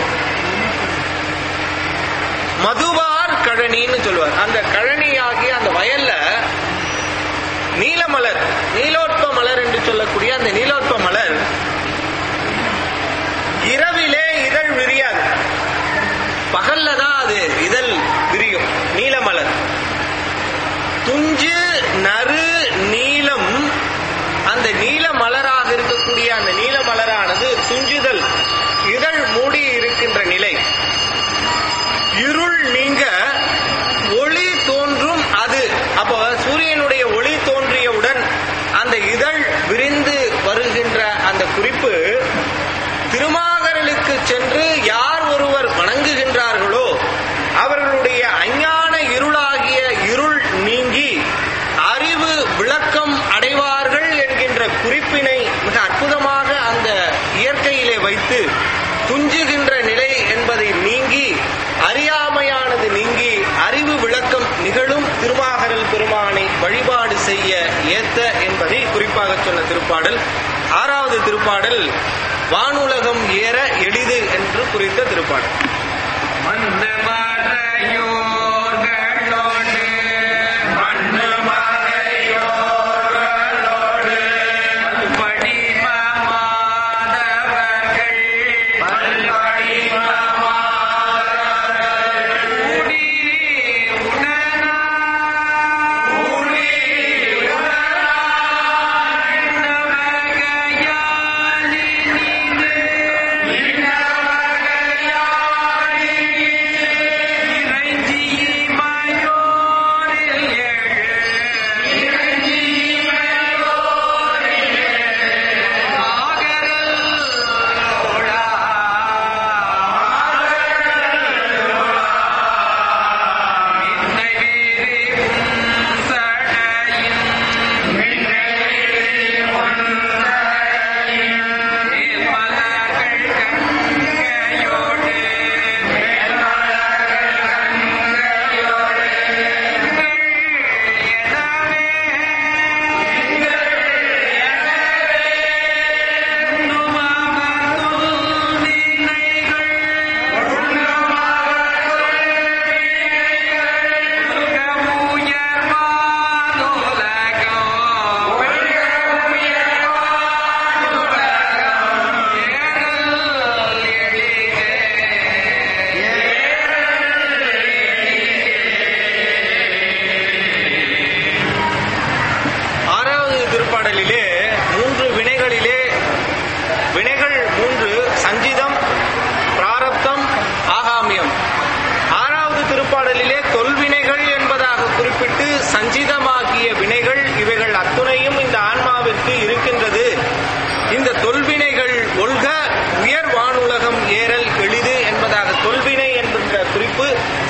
மதுவார் கழனின்னு சொல்லுவார் அந்த கழனி ஆகிய அந்த வயல்ல நீலமலர் நீலோத்ப மலர் என்று சொல்லக்கூடிய அந்த நீலோத்ப மலர் இரவிலே இதழ் விரியாது பகல்ல தான் அது இதழ் விரியும் நீலமலர் துஞ்சு நறு நீலம் அந்த நீல மலராக இருக்கக்கூடிய அந்த நீல மலரானது துஞ்சுதல் இதழ் மூடி இருக்கின்ற நிலை இருள் நீங்க ஒளி தோன்றும் அது அப்போ சூரியனுடைய ஒளி தோன்றியவுடன் அந்த இதழ் விரிந்து வருகின்ற அந்த குறிப்பு திருமாகரலுக்கு சென்று யார் ஒருவர் வணங்குகின்றார்களோ அவர்களுடைய அஞ்ஞான இருளாகிய இருள் நீங்கி அறிவு விளக்கம் அடைவார்கள் என்கின்ற குறிப்பினை மிக அற்புதமாக அந்த இயற்கையிலே வைத்து துஞ்சுகின்ற நிலை என்பதை நீங்கி அறியாமையானது நீங்கி அறிவு விளக்கம் நிகழும் திருமாகரல் பெருமானை வழிபாடு செய்ய ஏத்த என்பதை குறிப்பாக சொன்ன திருப்பாடல் ஆறாவது திருப்பாடல் வானுலகம் ஏற எளிது என்று குறித்த திருப்பாடல் மண்ணு மறையோர்களோடு மண்ணு மறையோர்களோடு படிமமாதவர்கள் கூடி உணனா கூடி உணனா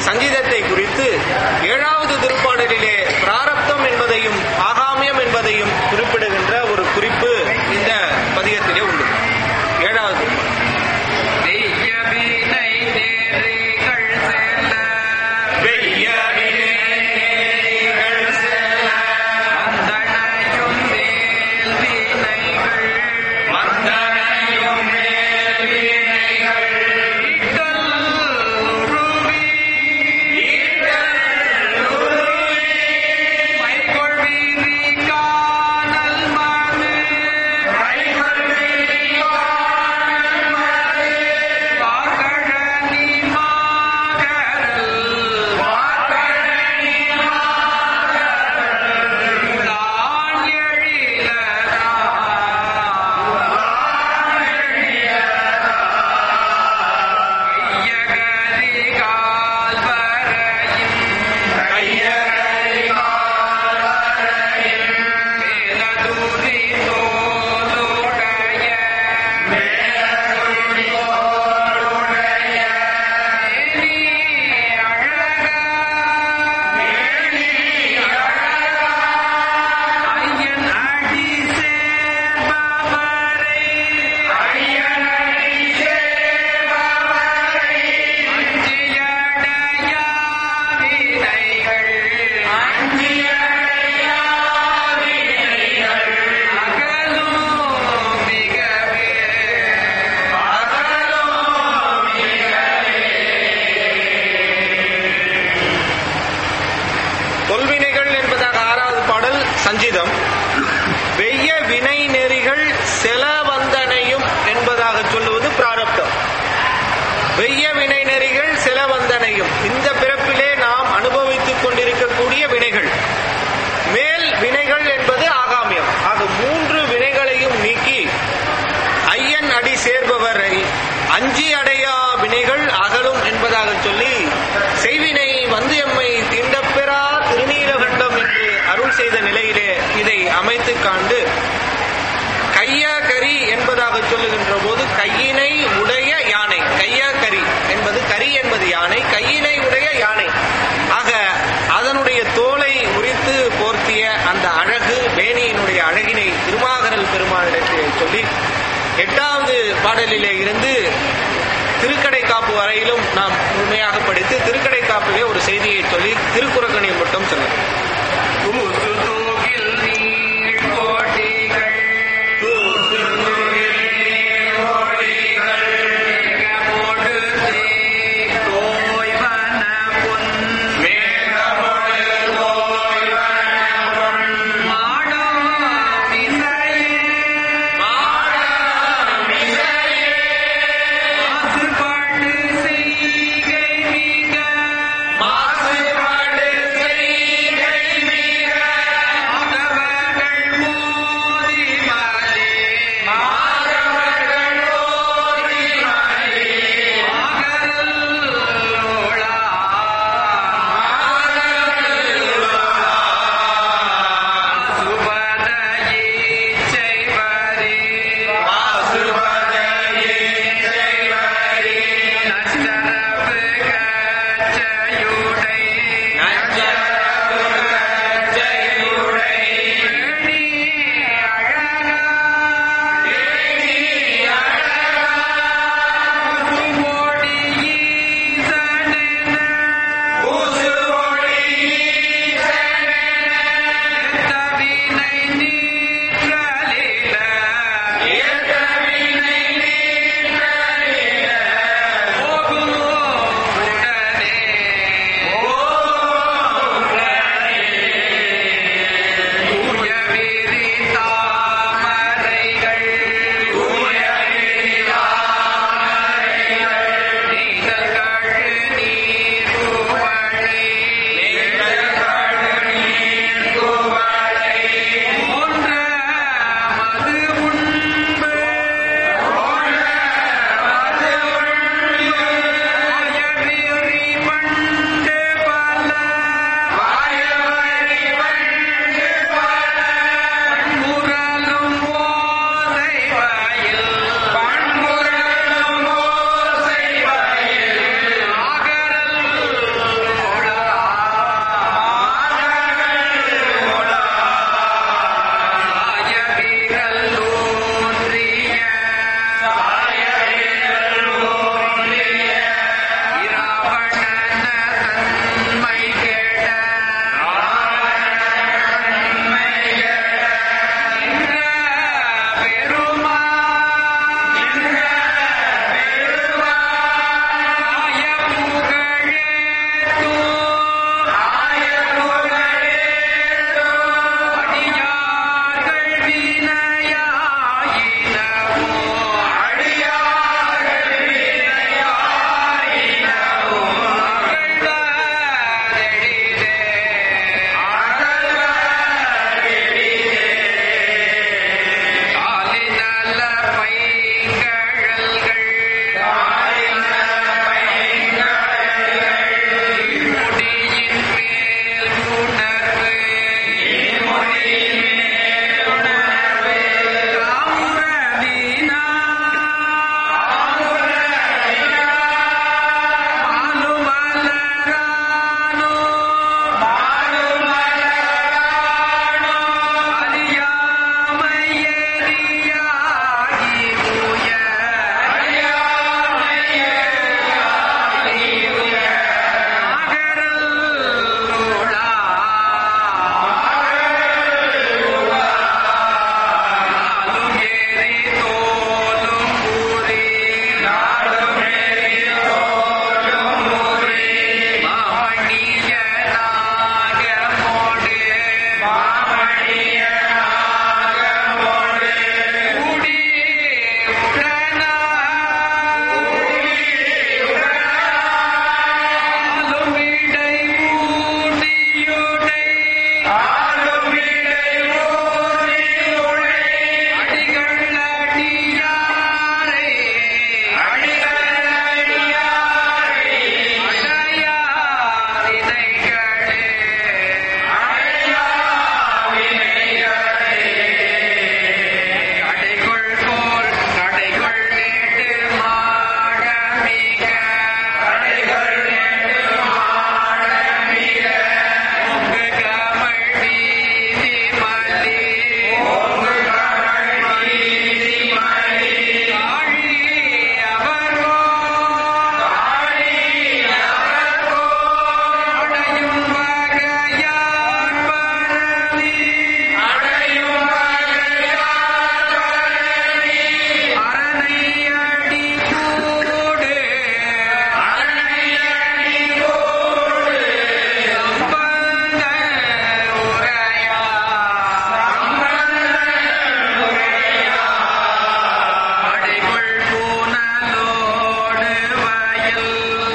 சங்கீதத்தை குறித்து ஏழாவது திருப்பாடலிலே பிராரப்தம் என்பதையும் ஆகாமியம் என்பதையும் குறிப்பிடுகின்ற ஒரு குறிப்பு இந்த பதிகத்திலே உண்டு ஏழாவது திருப்பாடல் வெய்ய வினை நேரிகள் செல்ல வெய்ய வினைகள் செல்ல வந்தனையும் மேல் வினைகள் வந்தனையும் மேல் வினைகள் இட்டல் உருவி மைகொள் வீதி காணல் மது வார்கழனி மாகரல் தான் எழிலரா கையகதி கால்வரையின் மேலதுரி தோலுடைய மேனி அழகா ஐயன் அடி சேர்பவரை அஞ்சியடையா வினைகள் அகலும் மிகவே தொல்வினைகள் என்பதாக ஆறாவது பாடல் சஞ்சிதம் வெய்ய வினை நெறிகள் செலவந்தனையும் என்பதாக சொல்லுவது பிராரப்தம் வெய்ய வினை நெறிகள் செலவந்தனையும் இந்த பிறப்பிலே நாம் அனுபவித்துக் கொண்டிருக்கக்கூடிய வினைகள் மேல் வினைகள் என்பது ஆகாமியம் ஆக மூன்று வினைகளையும் நீக்கி ஐயன் அடி சேர்பவரை அஞ்சி அடையா வினைகள் அகலும் என்பதாக சொல்லி செய்வினை வந்து எம்மை தீண்டப்பெறா திருநீலகண்டம் என்று அருள் செய்த நிலையிலே இதை அமைத்து காண்டு கையா கரி என்பதாக சொல்லுகின்ற போது கையினை உடைய யானை கையா கரி என்பது கரி என்பது யானை கையினை உடைய யானை ஆக அதனுடைய தோலை உரித்து போர்த்திய அந்த அழகு வேணியினுடைய அழகினை திருமாகரல் பெருமானிடத்திலே சொல்லி எட்டாவது பாடலிலே இருந்து திருக்கடை காப்பு வரையிலும் நாம் முழுமையாக படித்து திருக்கடை காப்பிலே ஒரு செய்தியை சொல்லி திருக்குறக்கணி மட்டும் சொல்லலாம் தூசு தூகில் நீள் கோடிகள் மேகமோடு தேய்வன பொன் மாடம் இசையே மாசுபாடு செய்கை மிக மாசுபாடு செய்கை மிக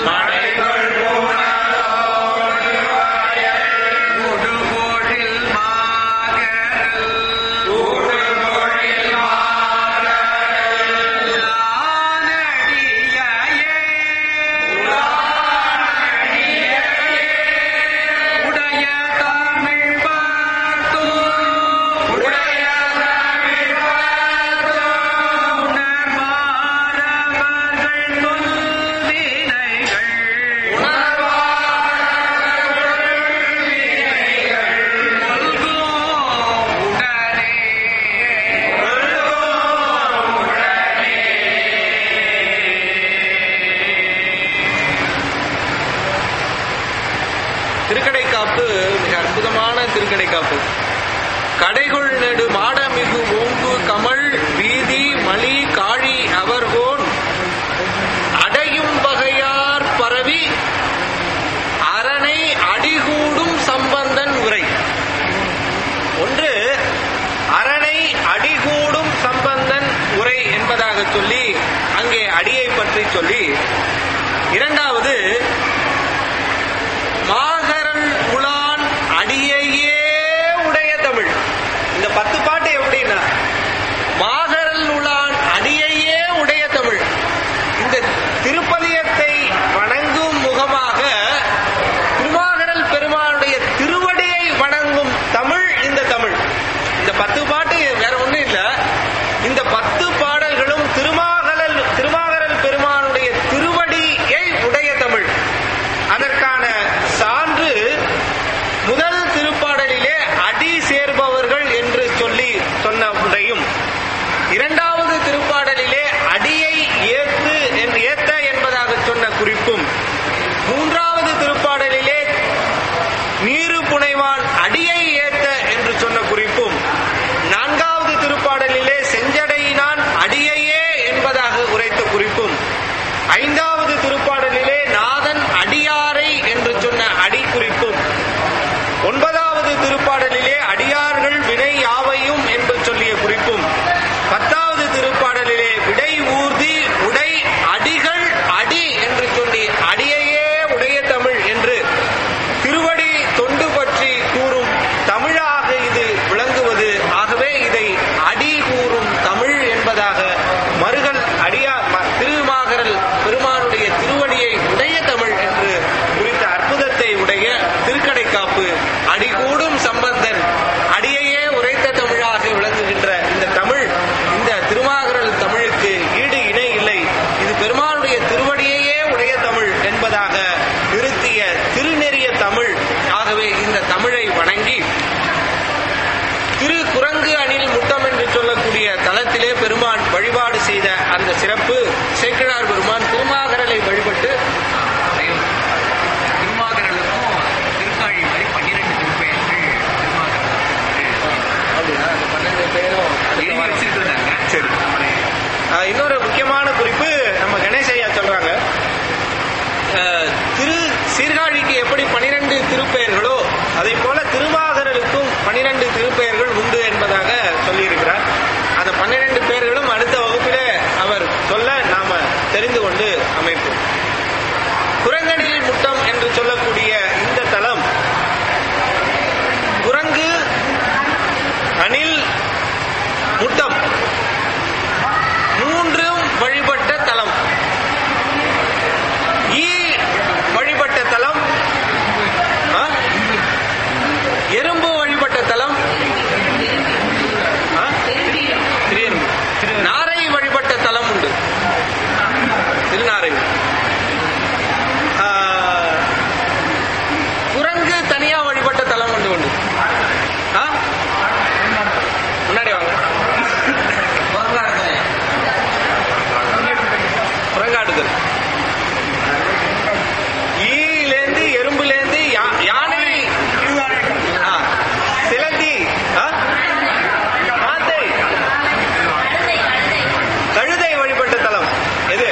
உடுபொழில் மாகரல் ஆனடியாயே உடைய தமிழ் பார்த்தோ உடைய தமிழ் பார்த்தோ உணர்வாரவர்கள் தொல்வினைகள் உணர்வாரவர்கள் உடனே திருக்கடைக்காப்பு மிக அற்புதமான திருக்கடைக்காப்பு கடைகுள் நெடு மாடமிகு ஓங்கு கமல் வீதி மலி காழி அவர்கோன் அடையும் வகையார் பரவி அரணை அடிகூடும் சம்பந்தன் உரை ஒன்று அரணை அடிகூடும் சம்பந்தன் உரை என்பதாக சொல்லி அங்கே அடியை பற்றி சொல்லி இரண்டாவது மாகரல் உலான் அடியையே உடைய தமிழ் இந்த பத்து பாட்டு எப்படின்னா மாகரல் உலான் அடியையே உடைய தமிழ் இந்த திருப்பதியத்தை வணங்கும் முகமாக திருமாகரல் பெருமானுடைய திருவடியை வணங்கும் தமிழ் இந்த தமிழ் இந்த பத்து பாட்டு வேற ஒண்ணும் இல்ல இந்த பத்து பாடல்களும் திருமாகரல் திருமாகரல் பெருமானுடைய திருவடியை உடைய தமிழ் அதற்கான சான்று முதல் திருப்பாடலிலே அடி சேர்பவர்கள் என்று சொல்லி சொன்ன உடையும் இரண்டாவது திருப்பாடலிலே அடியை ஏத்து என்று ஏத்த என்பதாக சொன்ன குறிப்பும் மூன்றாவது திருப்பாடலிலே நீரு புனைவான் அடியை ஏத்த என்று சொன்ன குறிப்பும் நான்காவது திருப்பாடலிலே செஞ்சடையினான் அடியையே என்பதாக உரைத்த குறிப்பும் ஐந்தாவது திருப்பாடலிலே நாதன் அடியாரை என்று சொன்ன அடி குறிப்பும் ஒன்பதாவது திருப்பாடலிலே அடியார்கள் வினை யாவையும் என்று சொல்லிய குறிப்பும் பத்தாவது திருப்பாடலிலே விடை ஊர்தி உடை அடிகள் அடி என்று சொல்லி அடியையே உடைய தமிழ் என்று திருவடி தொண்டு பற்றி கூறும் தமிழாக இது விளங்குவது ஆகவே இதை அடி கூறும் தமிழ் என்பதாக மருகல் அடியார் ம- திருமாகரல் பெருமானுடைய திருவடியை உடைய தமிழ் என்று குறித்த அற்புதத்தை உடைய திருக்கடைக்காப்பு அடிகூடும் சம்பந்தன் அடியையே உரைத்த தமிழாக விளங்குகின்ற இந்த தமிழ் இந்த திருமாகரல் தமிழுக்கு ஈடு இணை இல்லை இது பெருமானுடைய திருவடியையே உடைய தமிழ் என்பதாக நிறுத்திய திருநெறிய தமிழ் ஆகவே இந்த தமிழை வணங்கி திரு குரங்கு அணில் முட்டம் என்று சொல்லக்கூடிய தலத்திலே பெருமான் வழிபாடு செய்த அந்த சிறப்பு சேக்கிழார் பெருமான் திருமாகரலை வழிபட்டு திருமாகரலுக்கும் திருக்காழி மாதிரி பன்னிரெண்டு திருப்பெயர்கள் எழுதி வச்சிருக்கிறாங்க சரி ஆஹ் இன்னொரு முக்கியமான குறிப்பு நம்ம கணேசையா சொல்றாங்க ஆஹ் திரு சீர்காழிக்கு எப்படி பனிரெண்டு திருப்பெயர்களோ அதை போல திருவாகரலுக்கும் பனிரெண்டு திருப்பெயர்கள் உண்டு என்பதாக சொல்லியிருக்கிறார் அந்த பன்னிரண்டு பேர்களும் அடுத்த வகுப்பிலே அவர் சொல்ல நாம தெரிந்து கொண்டு அமைப்போம் குரங்கணில் முட்டம் என்று சொல்லக்கூடிய இந்த தலம் குரங்கு அணில் முட்டம் மூன்றும் வழிபட்ட தலம் ஈ வழிபட்ட தலம் ஆ? எறும்பு வழிபட்ட தலம் ஆ? திரியெறும்பு. நாரை வழிபட்ட தலம் உண்டு திருநாரை ஆ, குரங்கு தனியா வழிபட்ட தலம் ஒன்று உண்டு ஆ? முன்னாடி வாங்க புறங்காடுதல் ஈலேந்து எறும்புலேந்து யா- யானை ஆ, சிலந்தி ஆ? ஆந்தை கழுதை வழிபட்ட தலம் எது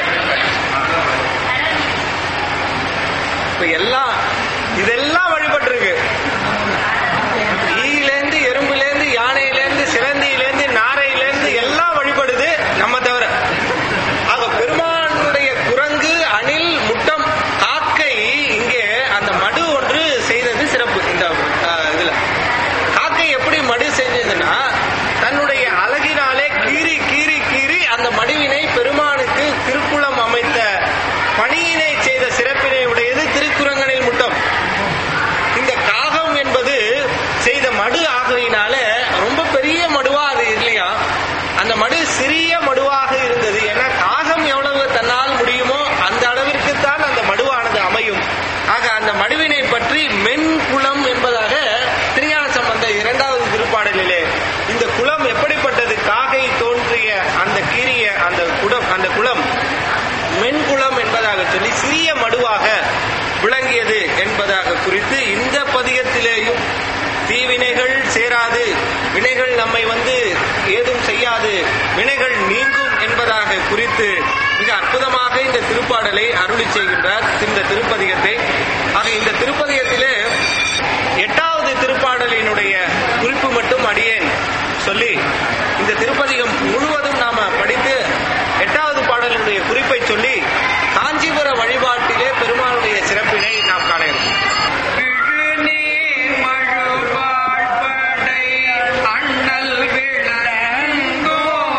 இப்ப எல்லாம் இதெல்லாம் வழிபட்டிருக்கு ஈயிலேந்து எறும்புலேந்து யானையிலேந்து சிலந்தியிலேந்து நாரையிலேந்து எல்லாம் வழிபடுது நம்ம தவிர ஆக பெருமானுடைய குரங்கு அணில் முட்டம் விளங்கியது என்பதாக குறித்து இந்த பதிகத்திலேயும் தீவினைகள் சேராது வினைகள் நம்மை வந்து ஏதும் செய்யாது வினைகள் நீங்கும் என்பதாக குறித்து மிக அற்புதமாக இந்த திருப்பாடலை அருளி செய்கின்றார் இந்த திருப்பதிகத்தை ஆக இந்த திருப்பதிகத்திலே எட்டாவது திருப்பாடலினுடைய குறிப்பு மட்டும் அடியேன் சொல்லி இந்த திருப்பதிகம் முழுவதும் நாம படித்து எட்டாவது பாடலினுடைய குறிப்பை சொல்லி காஞ்சிபுர வழிபாட்டிலே பெருமாளுடைய சிறப்பினை நாம் காண இருக்கோம் விழுநீர் மழுவாழ்படை அண்ணல் விளங்கோ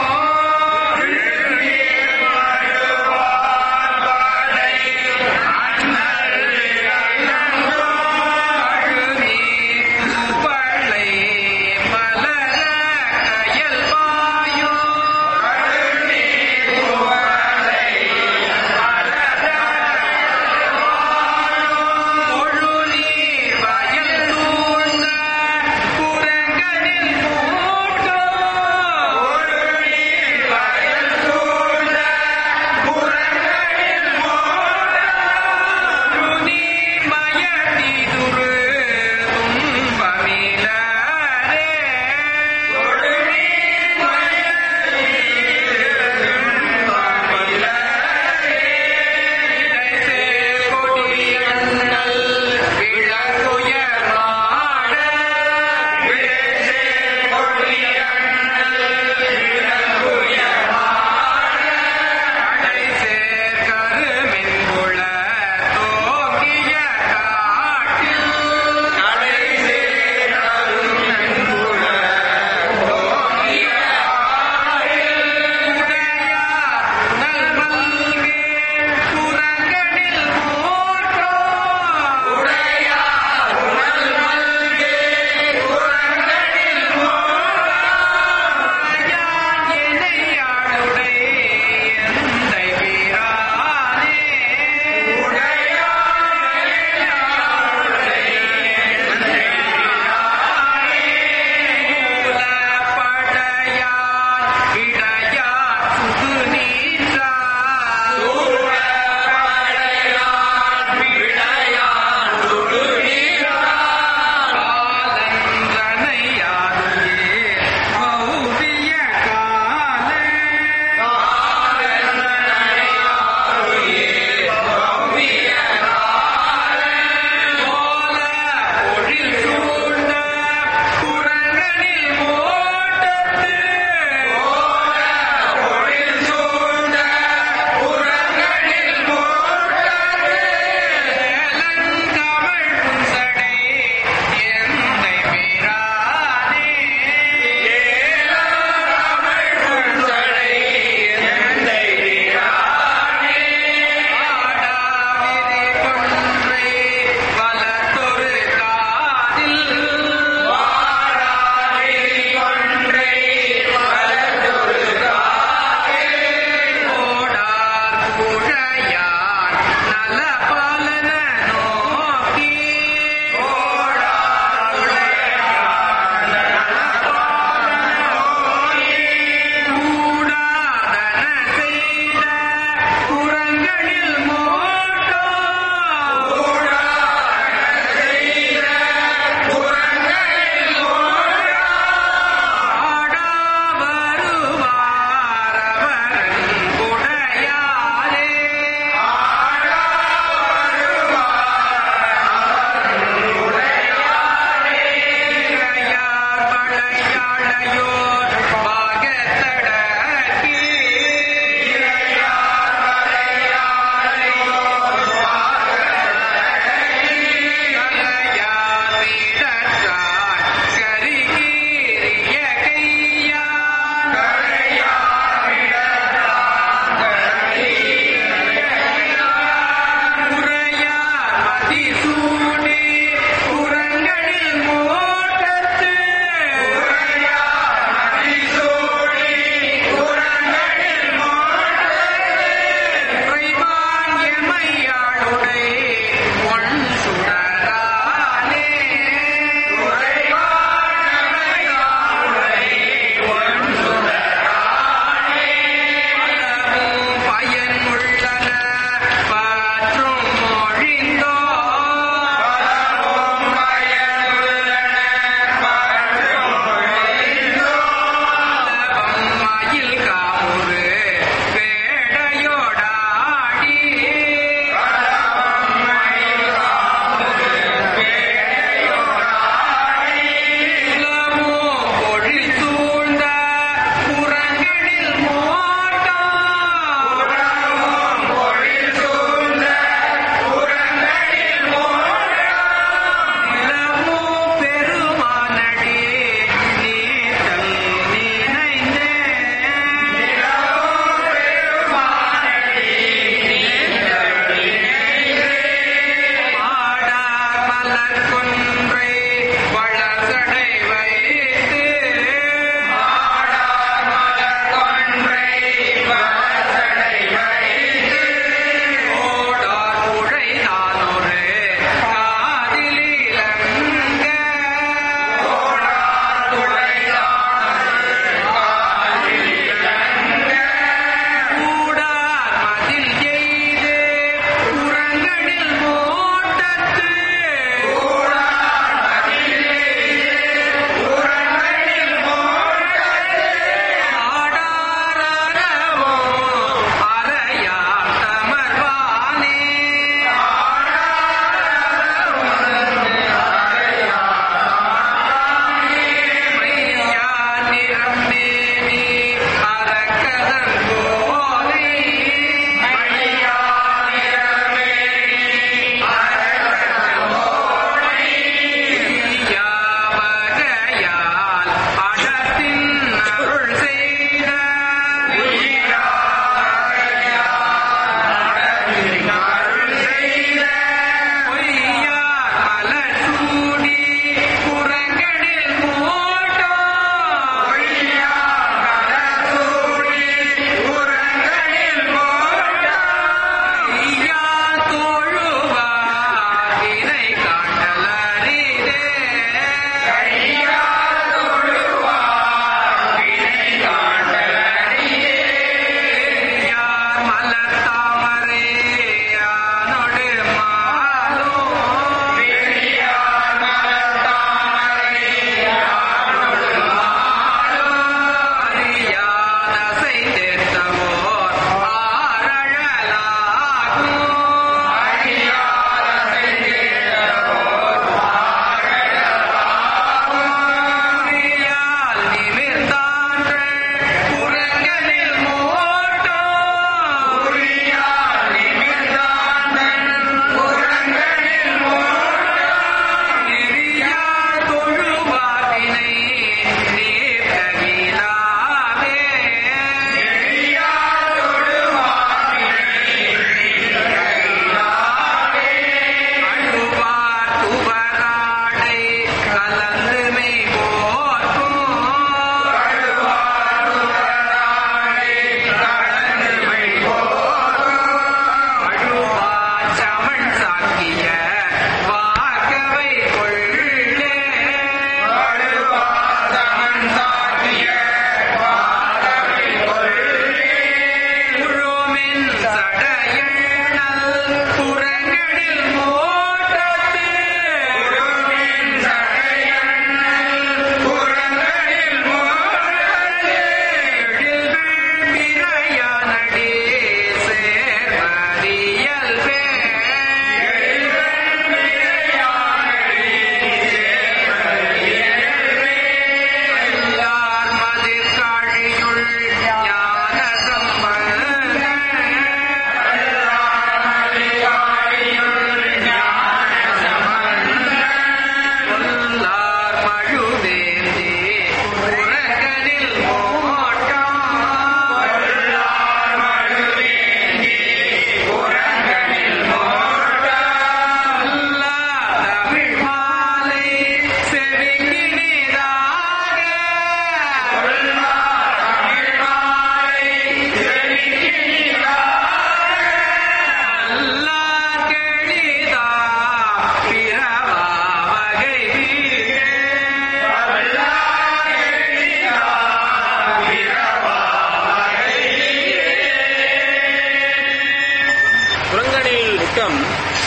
விழுநீர் மழுவாழ்படை அண்ணல் விளங்கோ அழுநீர் பூவளை மலர கயல் பாயோ அழுநீர் பூவளை மலர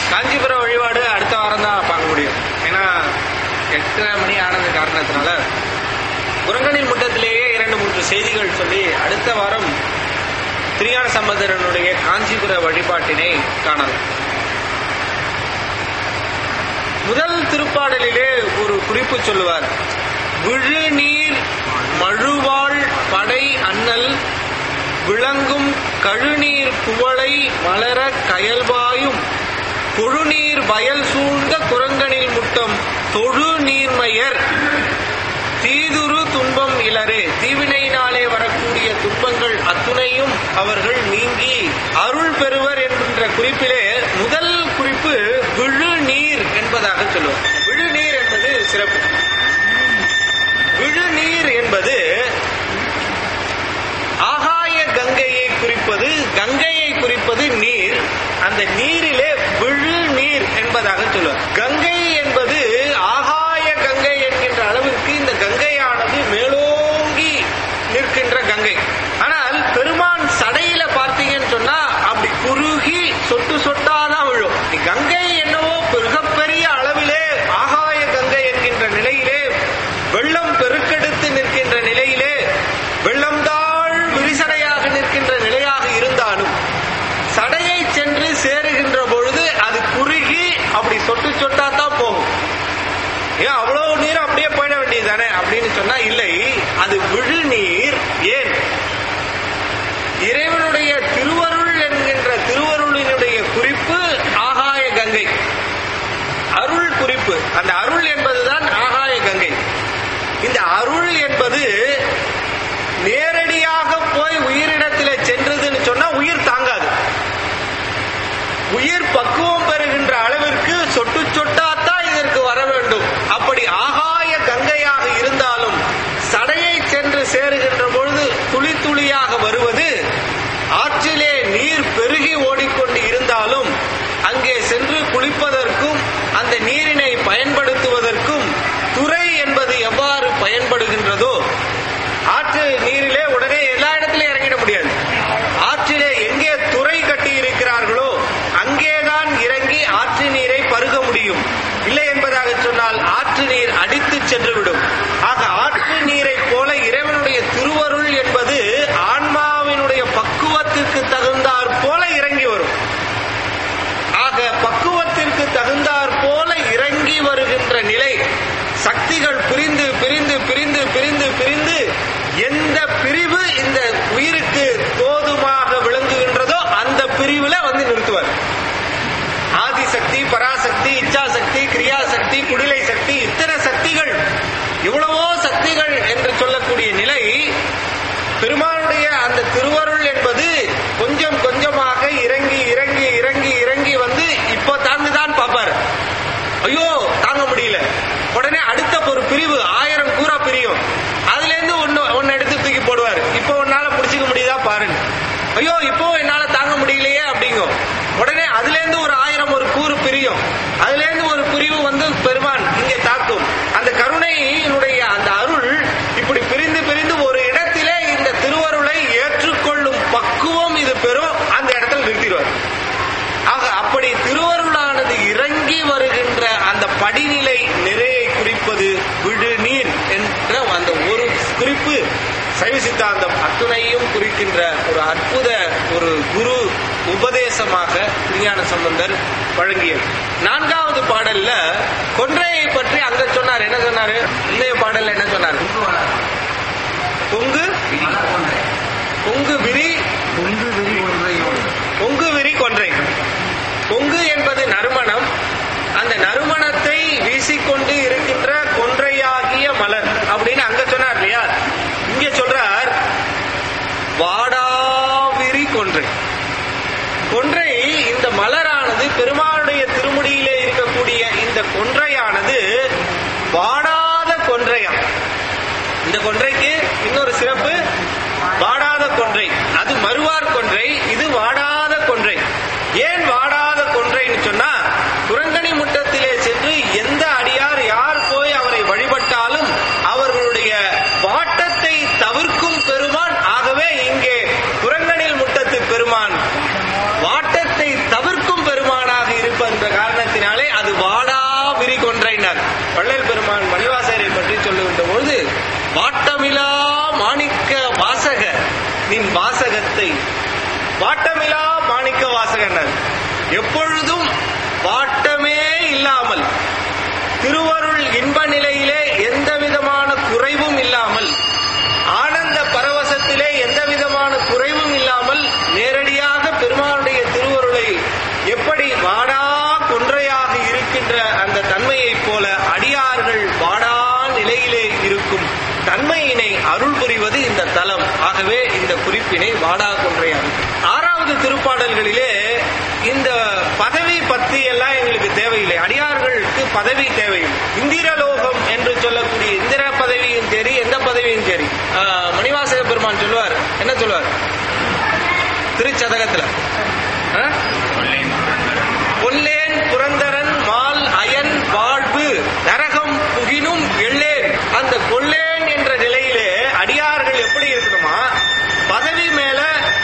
காஞ்சிபுரம் வழிபாடு அடுத்த வாரம் தான் பார்க்க முடியும் ஏன்னா எட்டரை மணி ஆனது காரணத்தினால குரங்கனின் முட்டத்திலேயே இரண்டு மூன்று செய்திகள் சொல்லி அடுத்த வாரம் திருஞான சம்பந்தரனுடைய காஞ்சிபுர வழிபாட்டினை காணலாம் முதல் திருப்பாடலிலே ஒரு குறிப்பு சொல்லுவார் விழுநீர் மழுவாள் படை அண்ணல் விளங்கும் கழுநீர் குவளை மலர கயல்வாயும் கொழுநீர் வயல் சூழ்ந்த குரங்கனில் முட்டம் தொழு நீர்மையர் தீதுரு துன்பம் இலரே தீவினையினாலே வரக்கூடிய துன்பங்கள் அத்துணையும் அவர்கள் நீங்கி அருள் பெறுவர் என்கின்ற குறிப்பிலே முதல் குறிப்பு விழுநீர் என்பதாக சொல்லுவார் விழுநீர் என்பது சிறப்பு விழுநீர் என்பது ஆகாய கங்கையை குறிப்பது கங்கையை குறிப்பது நீர் அந்த நீரிலே விழு நீர் என்பதாக சொல்லுவார் கங்கை என்பது ஆகாய கங்கை என்கின்ற அளவிற்கு இந்த கங்கையானது மேலோங்கி நிற்கின்ற கங்கை ஆனால் பெருமான் சடையில பார்த்தீங்கன்னு சொன்னா அப்படி குறுகி சொட்டு சொட்டாதான் விழும் கங்கை என்னவோ மிகப்பெரிய அளவிலே ஆகாய கங்கை என்கின்ற நிலையிலே வெள்ளம் பெருக்கெடுத்து நிற்கின்ற நிலையிலே வெள்ளம்தாள் விரிசடையாக நிற்கின்ற நிலையாக இருந்தாலும் சடையை சென்று சேருகின்ற பொழுது அது குறுகி அப்படி சொட்டு சொட்டா தான் போகும் ஏன் அவ்வளவு நீர் அப்படியே போயிட வேண்டியதானே அப்படின்னு சொன்னா இல்லை அது விழு நீர் ஏன் இறைவனுடைய திருவருள் என்கின்ற திருவருளினுடைய குறிப்பு ஆகாய கங்கை அருள் குறிப்பு அந்த அருள் என்பதுதான் ஆகாய கங்கை இந்த அருள் என்பது நேரடியாக போய் உயிரிடத்திலே சென்றதுன்னு சொன்னா உயிர் தாங்காது உயிர் பக்குவம் பெறுகின்ற அளவிற்கு சொட்டு சொட்டாத்தான் இதற்கு வர வேண்டும் அப்படி ஆகாய கங்கையாக இருந்தாலும் சடையை சென்று சேருகின்ற பொழுது துளி துளியாக வருவது ஆற்றிலே நீர் பெருகி ஓடிக்கொண்டு இருந்தாலும் அங்கே சென்று குளிப்பதற்கும் அந்த நீரினை பயன்படுத்துவதற்கும் துறை என்பது எவ்வாறு பயன்படுகின்றதோ ஆற்று நீரிலே உடனே எல்லா இடத்திலும் இறங்கிட முடியாது ஆற்றிலே எங்கே துறை கட்டி இருக்கிறார்களோ அங்கேதான் இறங்கி ஆற்று நீரை பருக முடியும் இல்லை என்பதாக சொன்னால் ஆற்று நீர் அடித்து சென்றுவிடும் ஆக ஆற்று நீரை போல இறைவனுடைய திருவருள் என்பது ஆன்மாவினுடைய பக்குவத்திற்கு தகுந்தாற் போல இறங்கி வரும் ஆக பக்குவத்திற்கு தகுந்தாற் போல இறங்கி வருகின்ற நிலை சக்திகள் பிரிந்து பிரிந்து பிரிந்து பிரிந்து பிரிந்து எந்த பிரிவு இந்த உயிருக்கு போதுமாக விளங்குகின்றதோ அந்த பிரிவுல வந்து நிறுத்துவார் ஆதிசக்தி பராசக்தி இச்சாசக்தி கிரியாசக்தி குடிலை சக்தி இத்தனை சக்திகள் இவ்வளவோ சக்திகள் என்று சொல்லக்கூடிய நிலை பெருமானுடைய அந்த திருவருள் என்பது கொஞ்சம் கொஞ்சமாக இறங்கி இறங்கி இறங்கி இறங்கி வந்து இப்போ தாங்குதான் பார்ப்பாரு ஐயோ தாங்க முடியல உடனே அடுத்த ஒரு பிரிவு ஆயிரம் கூறா பிரியும் அதுல இருந்து ஒன்னு ஒன்னு எடுத்து தூக்கி போடுவார் இப்போ உன்னால புடிச்சுக்க முடியுதா பாருங்க ஐயோ இப்போ என்னால தாங்க முடியலையே அப்படிங்கும் உடனே அதுல இருந்து ஒரு ஆயிரம் ஒரு கூறு பிரியும் அதுல இருந்து ஒரு பிரிவு வந்து பெருமான் இங்கே தாக்கும் அந்த கருணையினுடைய அந்த அருள் இப்படி பிரிந்து பிரிந்து ஒரு இடத்திலே இந்த திருவருளை ஏற்றுக்கொள்ளும் பக்குவம் இது பெறும் அந்த இடத்துல நிறுத்திடுவார் ஆக அப்படி திருவருளானது இறங்கி வருகின்ற அந்த படிநிலை நிறையை குறிப்பது விடுநீர் என்ற அந்த ஒரு குறிப்பு சைவ சித்தாந்தம் அத்துணையும் குறிக்கின்ற ஒரு அற்புத ஒரு குரு உபதேசமாக விஞ்ஞான சம்பந்தர் வழங்கியது நான்காவது பாடல்ல கொன்றையை பற்றி அங்க சொன்னார் என்ன சொன்னாரு முந்தைய பாடல்ல என்ன சொன்னார் பொங்கு பொங்கு விரி பொங்கு விரி ஒன்றையோடு பொங்கு விரி கொன்றை பொங்கு என்பது நறுமணம் அந்த நறுமணத்தை வீசிக்கொண்டு இருக்கின்ற கொன்றையாகிய மலர் அப்படின்னு அங்க சொன்னார் இல்லையா இங்க சொல்றார் வாடாவிரி கொன்றை கொன்றை இந்த மலரானது பெருமாளுடைய திருமுடியிலே இருக்கக்கூடிய இந்த கொன்றையானது வாடாத கொன்றையா இந்த கொன்றைக்கு இன்னொரு சிறப்பு வாடாத கொன்றை அது மறுவார் கொன்றை இது வாடாத கொன்றை ஏன் வாடாத கொன்றைன்னு சொன்னா குரங்கணி முட்டத்திலே சென்று எந்த அடியார் யார் போய் அவரை வழிபட்டாலும் அவர்களுடைய வாட்டத்தை தவிர்க்கும் பெருமான் ஆகவே இங்கே குரங்கணில் முட்டத்து பெருமான் வாட்டத்தை தவிர்க்கும் பெருமானாக இருப்பன்ற வாட்டமிலா மாணிக்க வாசகனர் எப்பொழுதும் வாட்டமே இல்லாமல் திருவருள் இன்ப நிலையிலே எந்த விதமான குறைவும் இல்லாமல் ஆனந்த பரவசத்திலே எந்த விதமான குறைவும் இல்லாமல் நேரடியாக பெருமானுடைய திருவருளை எப்படி வாடா கொன்றையாக இருக்கின்ற அந்த தன்மையைப் போல அடியார்கள் வாடா நிலையிலே இருக்கும் தன்மையினை அருள் புரிவது இந்த தலம் ஆகவே இந்த குறிப்பினை வாடா கொன்றையாகும் ஆறாவது திருப்பாடல்களிலே இந்த பதவி பத்தி எல்லாம் எங்களுக்கு தேவையில்லை அடியார்களுக்கு பதவி தேவையில்லை இந்திரலோகம் என்று சொல்லக்கூடிய இந்திர பதவியும் சரி எந்த பதவியும் சரி ஆஹ், மணிவாசக பெருமான் சொல்லுவார் என்ன சொல்லுவார் திருச்சதகத்துல ஆஹ்? கொல்லேன் புரந்தரன் மால் அயன் வாழ்வு நரகம் புகினும் எள்ளேன் அந்த கொல்லேன் என்ற நிலையிலே அடியார்கள் எப்படி இருக்கணுமா பதவி மேல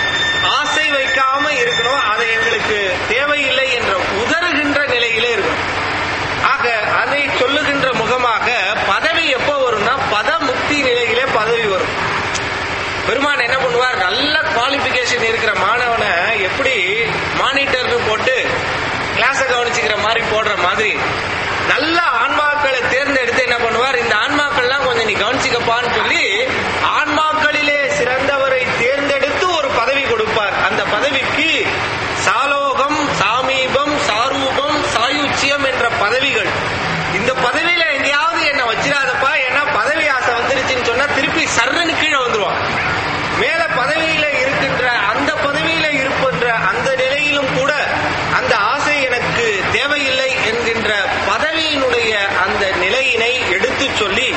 ஆசை வைக்காம இருக்கணும் அதை எங்களுக்கு தேவையில்லை என்ற உதறுகின்ற நிலையிலே இருக்கணும் ஆக அதை சொல்லுகின்ற முகமாக பதவி எப்போ வரும்னா பதமுக்தி நிலையிலே பதவி வரும் பெருமான் என்ன பண்ணுவார் நல்ல குவாலிபிகேஷன் இருக்கிற மாணவனை எப்படி மானிட்டர்னு போட்டு கிளாஸ கவனிச்சுக்கிற மாதிரி போடுற மாதிரி நல்ல ஆன்மாக்களை தேர்ந்தெடுத்து என்ன பண்ணுவார் இந்த ஆன்மாக்கள்லாம் கொஞ்சம் நீ கவனிச்சுக்கப்பான்னு சொல்லி ஆன்மாக்களிலே சிறந்தவரை தேர்ந்தெடுத்து ஒரு பதவி கொடுப்பார் அந்த பதவிக்கு சாலோகம் சாமீபம் சாரூபம் சாயுச்சியம் என்ற பதவிகள் இந்த பதவியில எங்கேயாவது என்ன வச்சிடாதப்பா ஏன்னா பதவி ஆசை வந்துருச்சுன்னு சொன்னா திருப்பி சர்றன்னு கீழே வந்துருவான் மேல பதவியில இருக்கின்ற அந்த பதவியில இருக்கின்ற அந்த நிலையிலும் கூட அந்த ஆசை எனக்கு தேவையில்லை என்கின்ற பதவியினுடைய அந்த நிலையினை எடுத்துச் சொல்லி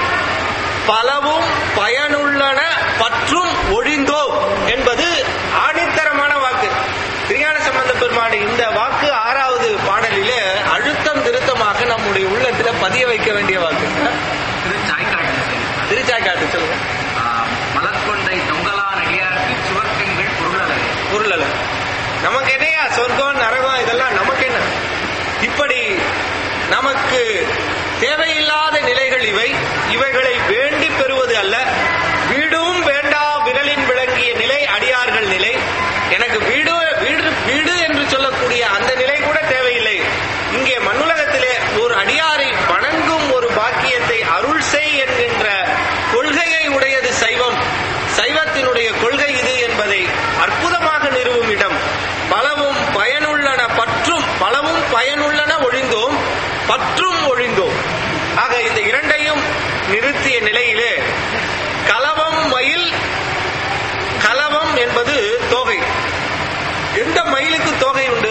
பலவும் பயனுள்ளன பற்றும் ஒழிந்தோம் என்பது ஆணித்தரமான வாக்கு திருஞான சம்பந்த பெருமாடு இந்த வாக்கு ஆறாவது பாடலிலே அழுத்தம் திருத்தமாக நம்முடைய உள்ளத்துல பதிய வைக்க வேண்டிய வாக்கு திரு சாய்க்காட்டு திருச்சாக்காட்டு சொல்லுங்க மலர்கொண்டை தொங்கலா நடிகாருக்கு சுவர்க்கங்கள் பொருளலை பொருள் அல்ல நமக்கு என்னையா சொர்க்கம் நரகம் இதெல்லாம் நமக்கு என்ன இப்படி நமக்கு தேவையில்லாத நிலைகள் இவை இவைகளை வேண்டி பெறுவது அல்ல வீடும் வேண்டா விரலின் விளங்கிய நிலை அடியார்கள் நிலை எனக்கு வீடு வீடு வீடு என்று சொல்லக்கூடிய அந்த நிலை கூட தேவையில்லை இங்கே மண்ணுலகத்திலே ஒரு அடியாரை வணங்கும் ஒரு பாக்கியத்தை அருள் செய் என்கின்ற கொள்கையை உடையது சைவம் சைவத்தினுடைய கொள்கை இது என்பதை அற்புதமாக நிறுவும் இடம் பலவும் பயனுள்ளன பற்றும் பலவும் பயனுள்ளன ஒழிந்தோம் பற்றும் ஒழிந்தோம் ஆக இந்த இரண்டையும் நிறுத்திய நிலையிலே கலவம் மயில் கலவம் என்பது தோகை எந்த மயிலுக்கு தோகை உண்டு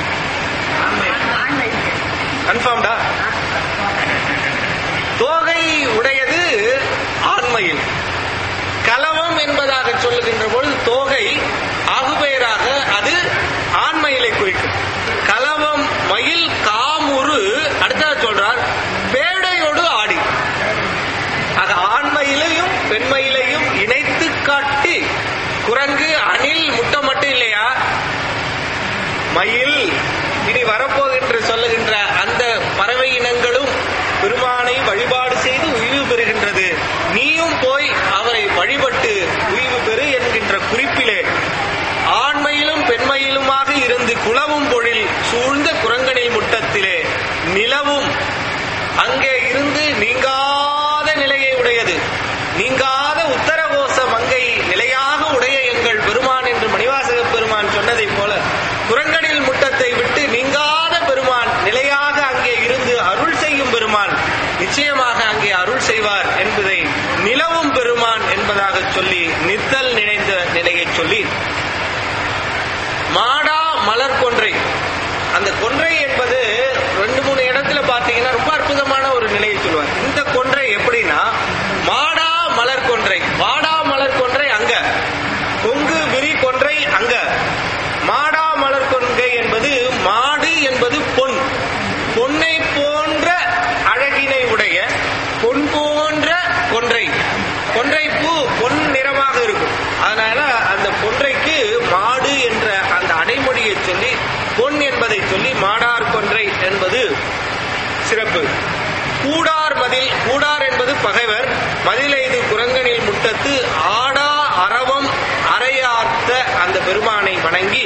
கன்ஃபார்ம்டா தோகை உடையது ஆண்மயில் கலவம் என்பதாக சொல்லுகின்ற பொழுது தோகை ஆகுபெயராக அது ஆண்மயிலை குறிக்கும் கலவம் மயில் காமுறு அடுத்தது சொல்றார் பேடையோடு ஆடி ஆக ஆண்மயிலையும் பெண்மயிலையும் இணைத்து காட்டி குரங்கு அணில் முட்டை மட்டும் இல்லையா மயில் இனி வரப்போகின்ற சொல்லுகின்ற அந்த பறவை இனங்களும் பெருமானை வழிபாடு செய்து உய்வு பெறுகின்றது நீயும் போய் அவரை வழிபட்டு உய்வு பெறு என்கின்ற குறிப்பிலே ஆண்மையிலும் பெண்மையிலுமாக இருந்து குளவும் பொழில் சூழ்ந்த குரங்கனில் முட்டத்திலே நிலவும் அங்கே இருந்து நீங்காத நிலையை உடையது நீங்காத உத்தரகோச மங்கை நிலையாக உடைய எங்கள் பெருமான் என்று மணிவாசக பெருமான் சொன்னதைப் போல குரங்கனில் முட்டத்தை விட்டு நீங்காத பெருமான் நிலையாக அங்கே இருந்து அருள் செய்யும் பெருமான் நிச்சயமாக அங்கே அருள் செய்வார் என்பதை நிலவும் பெருமான் என்பதாக சொல்லி நித்தல் நினைந்த நிலையை சொல்லி மாடா மலர் கொன்றை அந்த கொன்றை என்பது ரெண்டு மூணு இடத்துல பாத்தீங்கன்னா ரொம்ப அற்புதமான ஒரு நிலையை சொல்லுவார் இந்த கொன்றை எப்படின்னா மாடா மலர் கொன்றை வாடா மலர் கொன்றை அங்க கொங்கு விரி கொன்றை அங்க மாடா மலர் கொன்றை என்பது மாடு என்பது பொன் பொன்னை போன்ற அழகினை உடைய பொன் போன்ற கொன்றை கொன்றை பூ பொன் நிறமாக இருக்கும் அதனால அந்த கொன்றைக்கு மாடு என்ற அந்த அடைமொழியை சொல்லி பொன் என்பதை சொல்லி மாடார் கொன்றை என்பது சிறப்பு கூடார் மதில் கூடார் என்பது பகைவர் மதிலெய்து குரங்கனில் முட்டத்து ஆடா அரவம் அரையார்த்த அந்த பெருமானை வணங்கி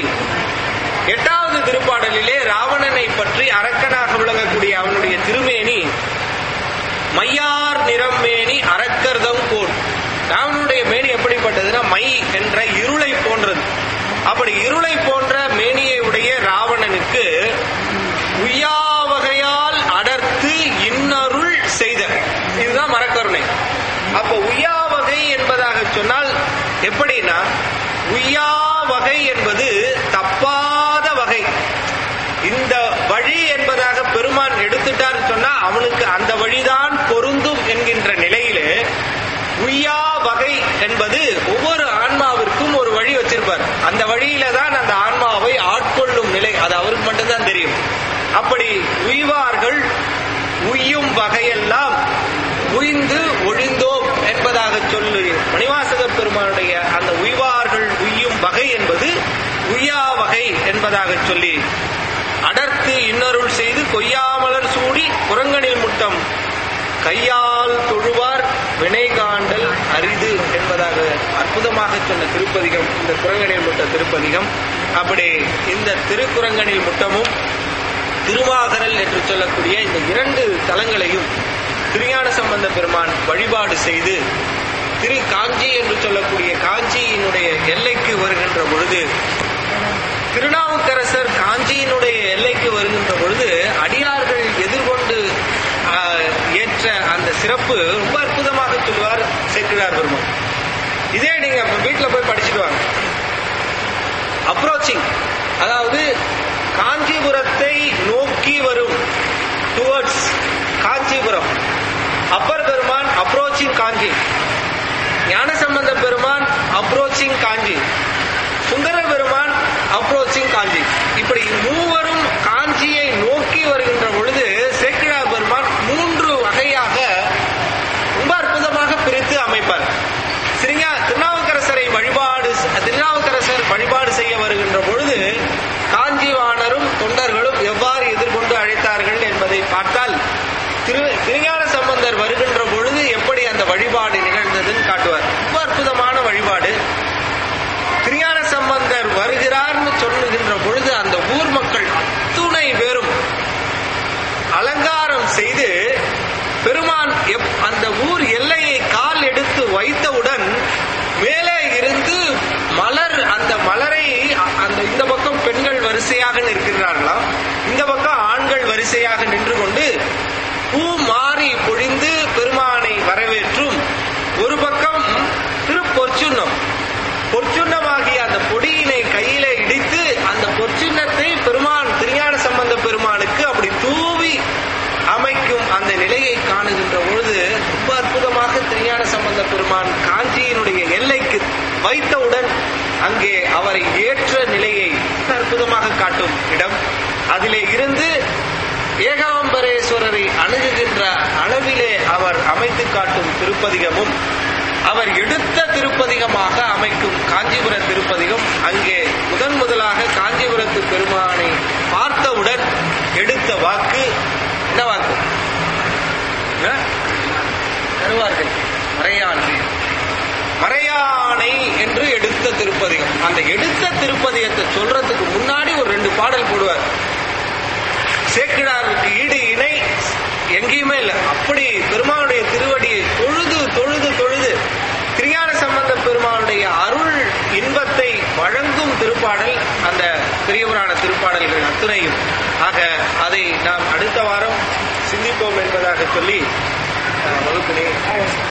எப்படின்னா உய்யா வகை என்பது தப்பாத வகை இந்த வழி என்பதாக பெருமான் எடுத்துட்டான்னு சொன்னா அவனுக்கு அந்த வழிதான் பொருந்தும் என்கின்ற நிலையிலே உய்யா வகை என்பது ஒவ்வொரு ஆன்மாவிற்கும் ஒரு வழி வச்சிருப்பார் அந்த வழியில தான் அந்த ஆன்மாவை ஆட்கொள்ளும் நிலை அது அவருக்கு மட்டும்தான் தெரியும் அப்படி உய்வார்கள் உய்யும் வகையெல்லாம் உய்ந்து ஒழிந்தோம் என்பதாக சொல்லி மணிவாசக பெருமானுடைய அந்த உய்வார்கள் உய்யும் வகை என்பது உய்யா வகை என்பதாக சொல்லி அடர்த்து இன்னருள் செய்து கொய்யாமலர் சூடி குரங்கனில் முட்டம் கையால் தொழுவார் வினை காண்டல் அரிது என்பதாக அற்புதமாக சொன்ன திருப்பதிகம் இந்த குரங்கனில் முட்ட திருப்பதிகம் அப்படி இந்த திருக்குரங்கனில் முட்டமும் திருவாகரல் என்று சொல்லக்கூடிய இந்த இரண்டு தலங்களையும் திருஞான சம்பந்த பெருமான் வழிபாடு செய்து திரு காஞ்சி என்று சொல்லக்கூடிய காஞ்சியினுடைய எல்லைக்கு வருகின்ற பொழுது திருநாவுக்கரசர் காஞ்சியினுடைய எல்லைக்கு வருகின்ற பொழுது அடியார்கள் எதிர்கொண்டு ஆஹ், ஏற்ற அந்த சிறப்பு ரொம்ப அற்புதமாக சொல்லுவார் சேக்கிழார் பெருமான் இதே நீங்க இப்ப வீட்டுல போய் படிச்சுட்டு வாங்க அப்ரோச்சிங் அதாவது காஞ்சிபுரத்தை நோக்கி வரும் டுவர்ட்ஸ் காஞ்சிபுரம் அப்பர் பெருமான் அப்ரோச்சிங் காஞ்சி ஞானசம்பந்த பெருமான் அப்ரோச்சிங் காஞ்சி சுந்தர பெருமான் அப்ரோச்சிங் காஞ்சி இப்படி மூவரும் காஞ்சியை நோக்கி வருகின்ற பொழுது சேக்கிழார் பெருமான் மூன்று வகையாக ரொம்ப அற்புதமாக பிரித்து அமைப்பார் சரிங்களா திருநாவுக்கரசரை வழிபாடு திருநாவுக்கரசர் வழிபாடு செய்ய வருகின்ற பொழுது காஞ்சிவாணரும் தொண்டர்களும் எவ்வாறு எதிர்கொண்டு அழைத்தார்கள் என்பதை பார்த்தால் திரு திருஞான சம்பந்தர் வருகின்ற பொழுது எப்படி அந்த வழிபாடு நிகழ்ந்ததுன்னு காட்டுவார் ரொம்ப அற்புதமான வழிபாடு திருஞான சம்பந்தர் வருகிறார்னு சொல்லுகின்ற பொழுது அந்த ஊர் மக்கள் அத்துணை பேரும் அலங்காரம் செய்து பெருமான் எப்- அந்த ஊர் எல்லையை கால் எடுத்து வைத்தவுடன் மேலே இருந்து மலர் அந்த மலரை அ- அந்த இந்த பக்கம் பெண்கள் வரிசையாக நிற்கிறார்களாம் இந்த பக்கம் ஆண்கள் வரிசையாக நின்று கொண்டு பூ மாறி பொழிந்து பெருமானை வரவேற்றும் ஒரு பக்கம் திருப்பொற்சுன்னம் பொற்சுண்ணமாகிய அந்த பொடியினை கையிலே இடித்து அந்த பொற்சுண்ணத்தை பெருமான் திருஞான சம்பந்த பெருமானுக்கு அப்படி தூவி அமைக்கும் அந்த நிலையை காணுகின்ற பொழுது ரொம்ப அற்புதமாக திருஞான சம்பந்த பெருமான் காஞ்சியினுடைய எல்லைக்கு வைத்தவுடன் அங்கே அவரை ஏற்ற நிலையை அற்புதமாக காட்டும் இடம் அதிலே இருந்து ஏகாம்பரேஸ்வரரை அணுகுகின்ற அளவிலே அவர் அமைத்து காட்டும் திருப்பதிகமும் அவர் எடுத்த திருப்பதிகமாக அமைக்கும் காஞ்சிபுர திருப்பதிகம் அங்கே முதன் முதலாக காஞ்சிபுரத்து பெருமானை பார்த்தவுடன் எடுத்த வாக்கு என்ன வாக்கு ஆ? தருவார்கள் மறையாண்மை மறையானை என்று எடுத்த திருப்பதிகம் அந்த எடுத்த திருப்பதிகத்தை சொல்றதுக்கு முன்னாடி ஒரு ரெண்டு பாடல் போடுவார் சேக்கிடாருக்கு ஈடு இணை எங்கேயுமே இல்லை அப்படி பெருமானுடைய திருவடியை தொழுது தொழுது தொழுது திருஞான சம்பந்த பெருமானுடைய அருள் இன்பத்தை வழங்கும் திருப்பாடல் அந்த பெரிய புராண திருப்பாடல்கள் அத்துணையும் ஆக அதை நாம் அடுத்த வாரம் சிந்திப்போம் என்பதாக சொல்லி அஹ், வகுப்பினை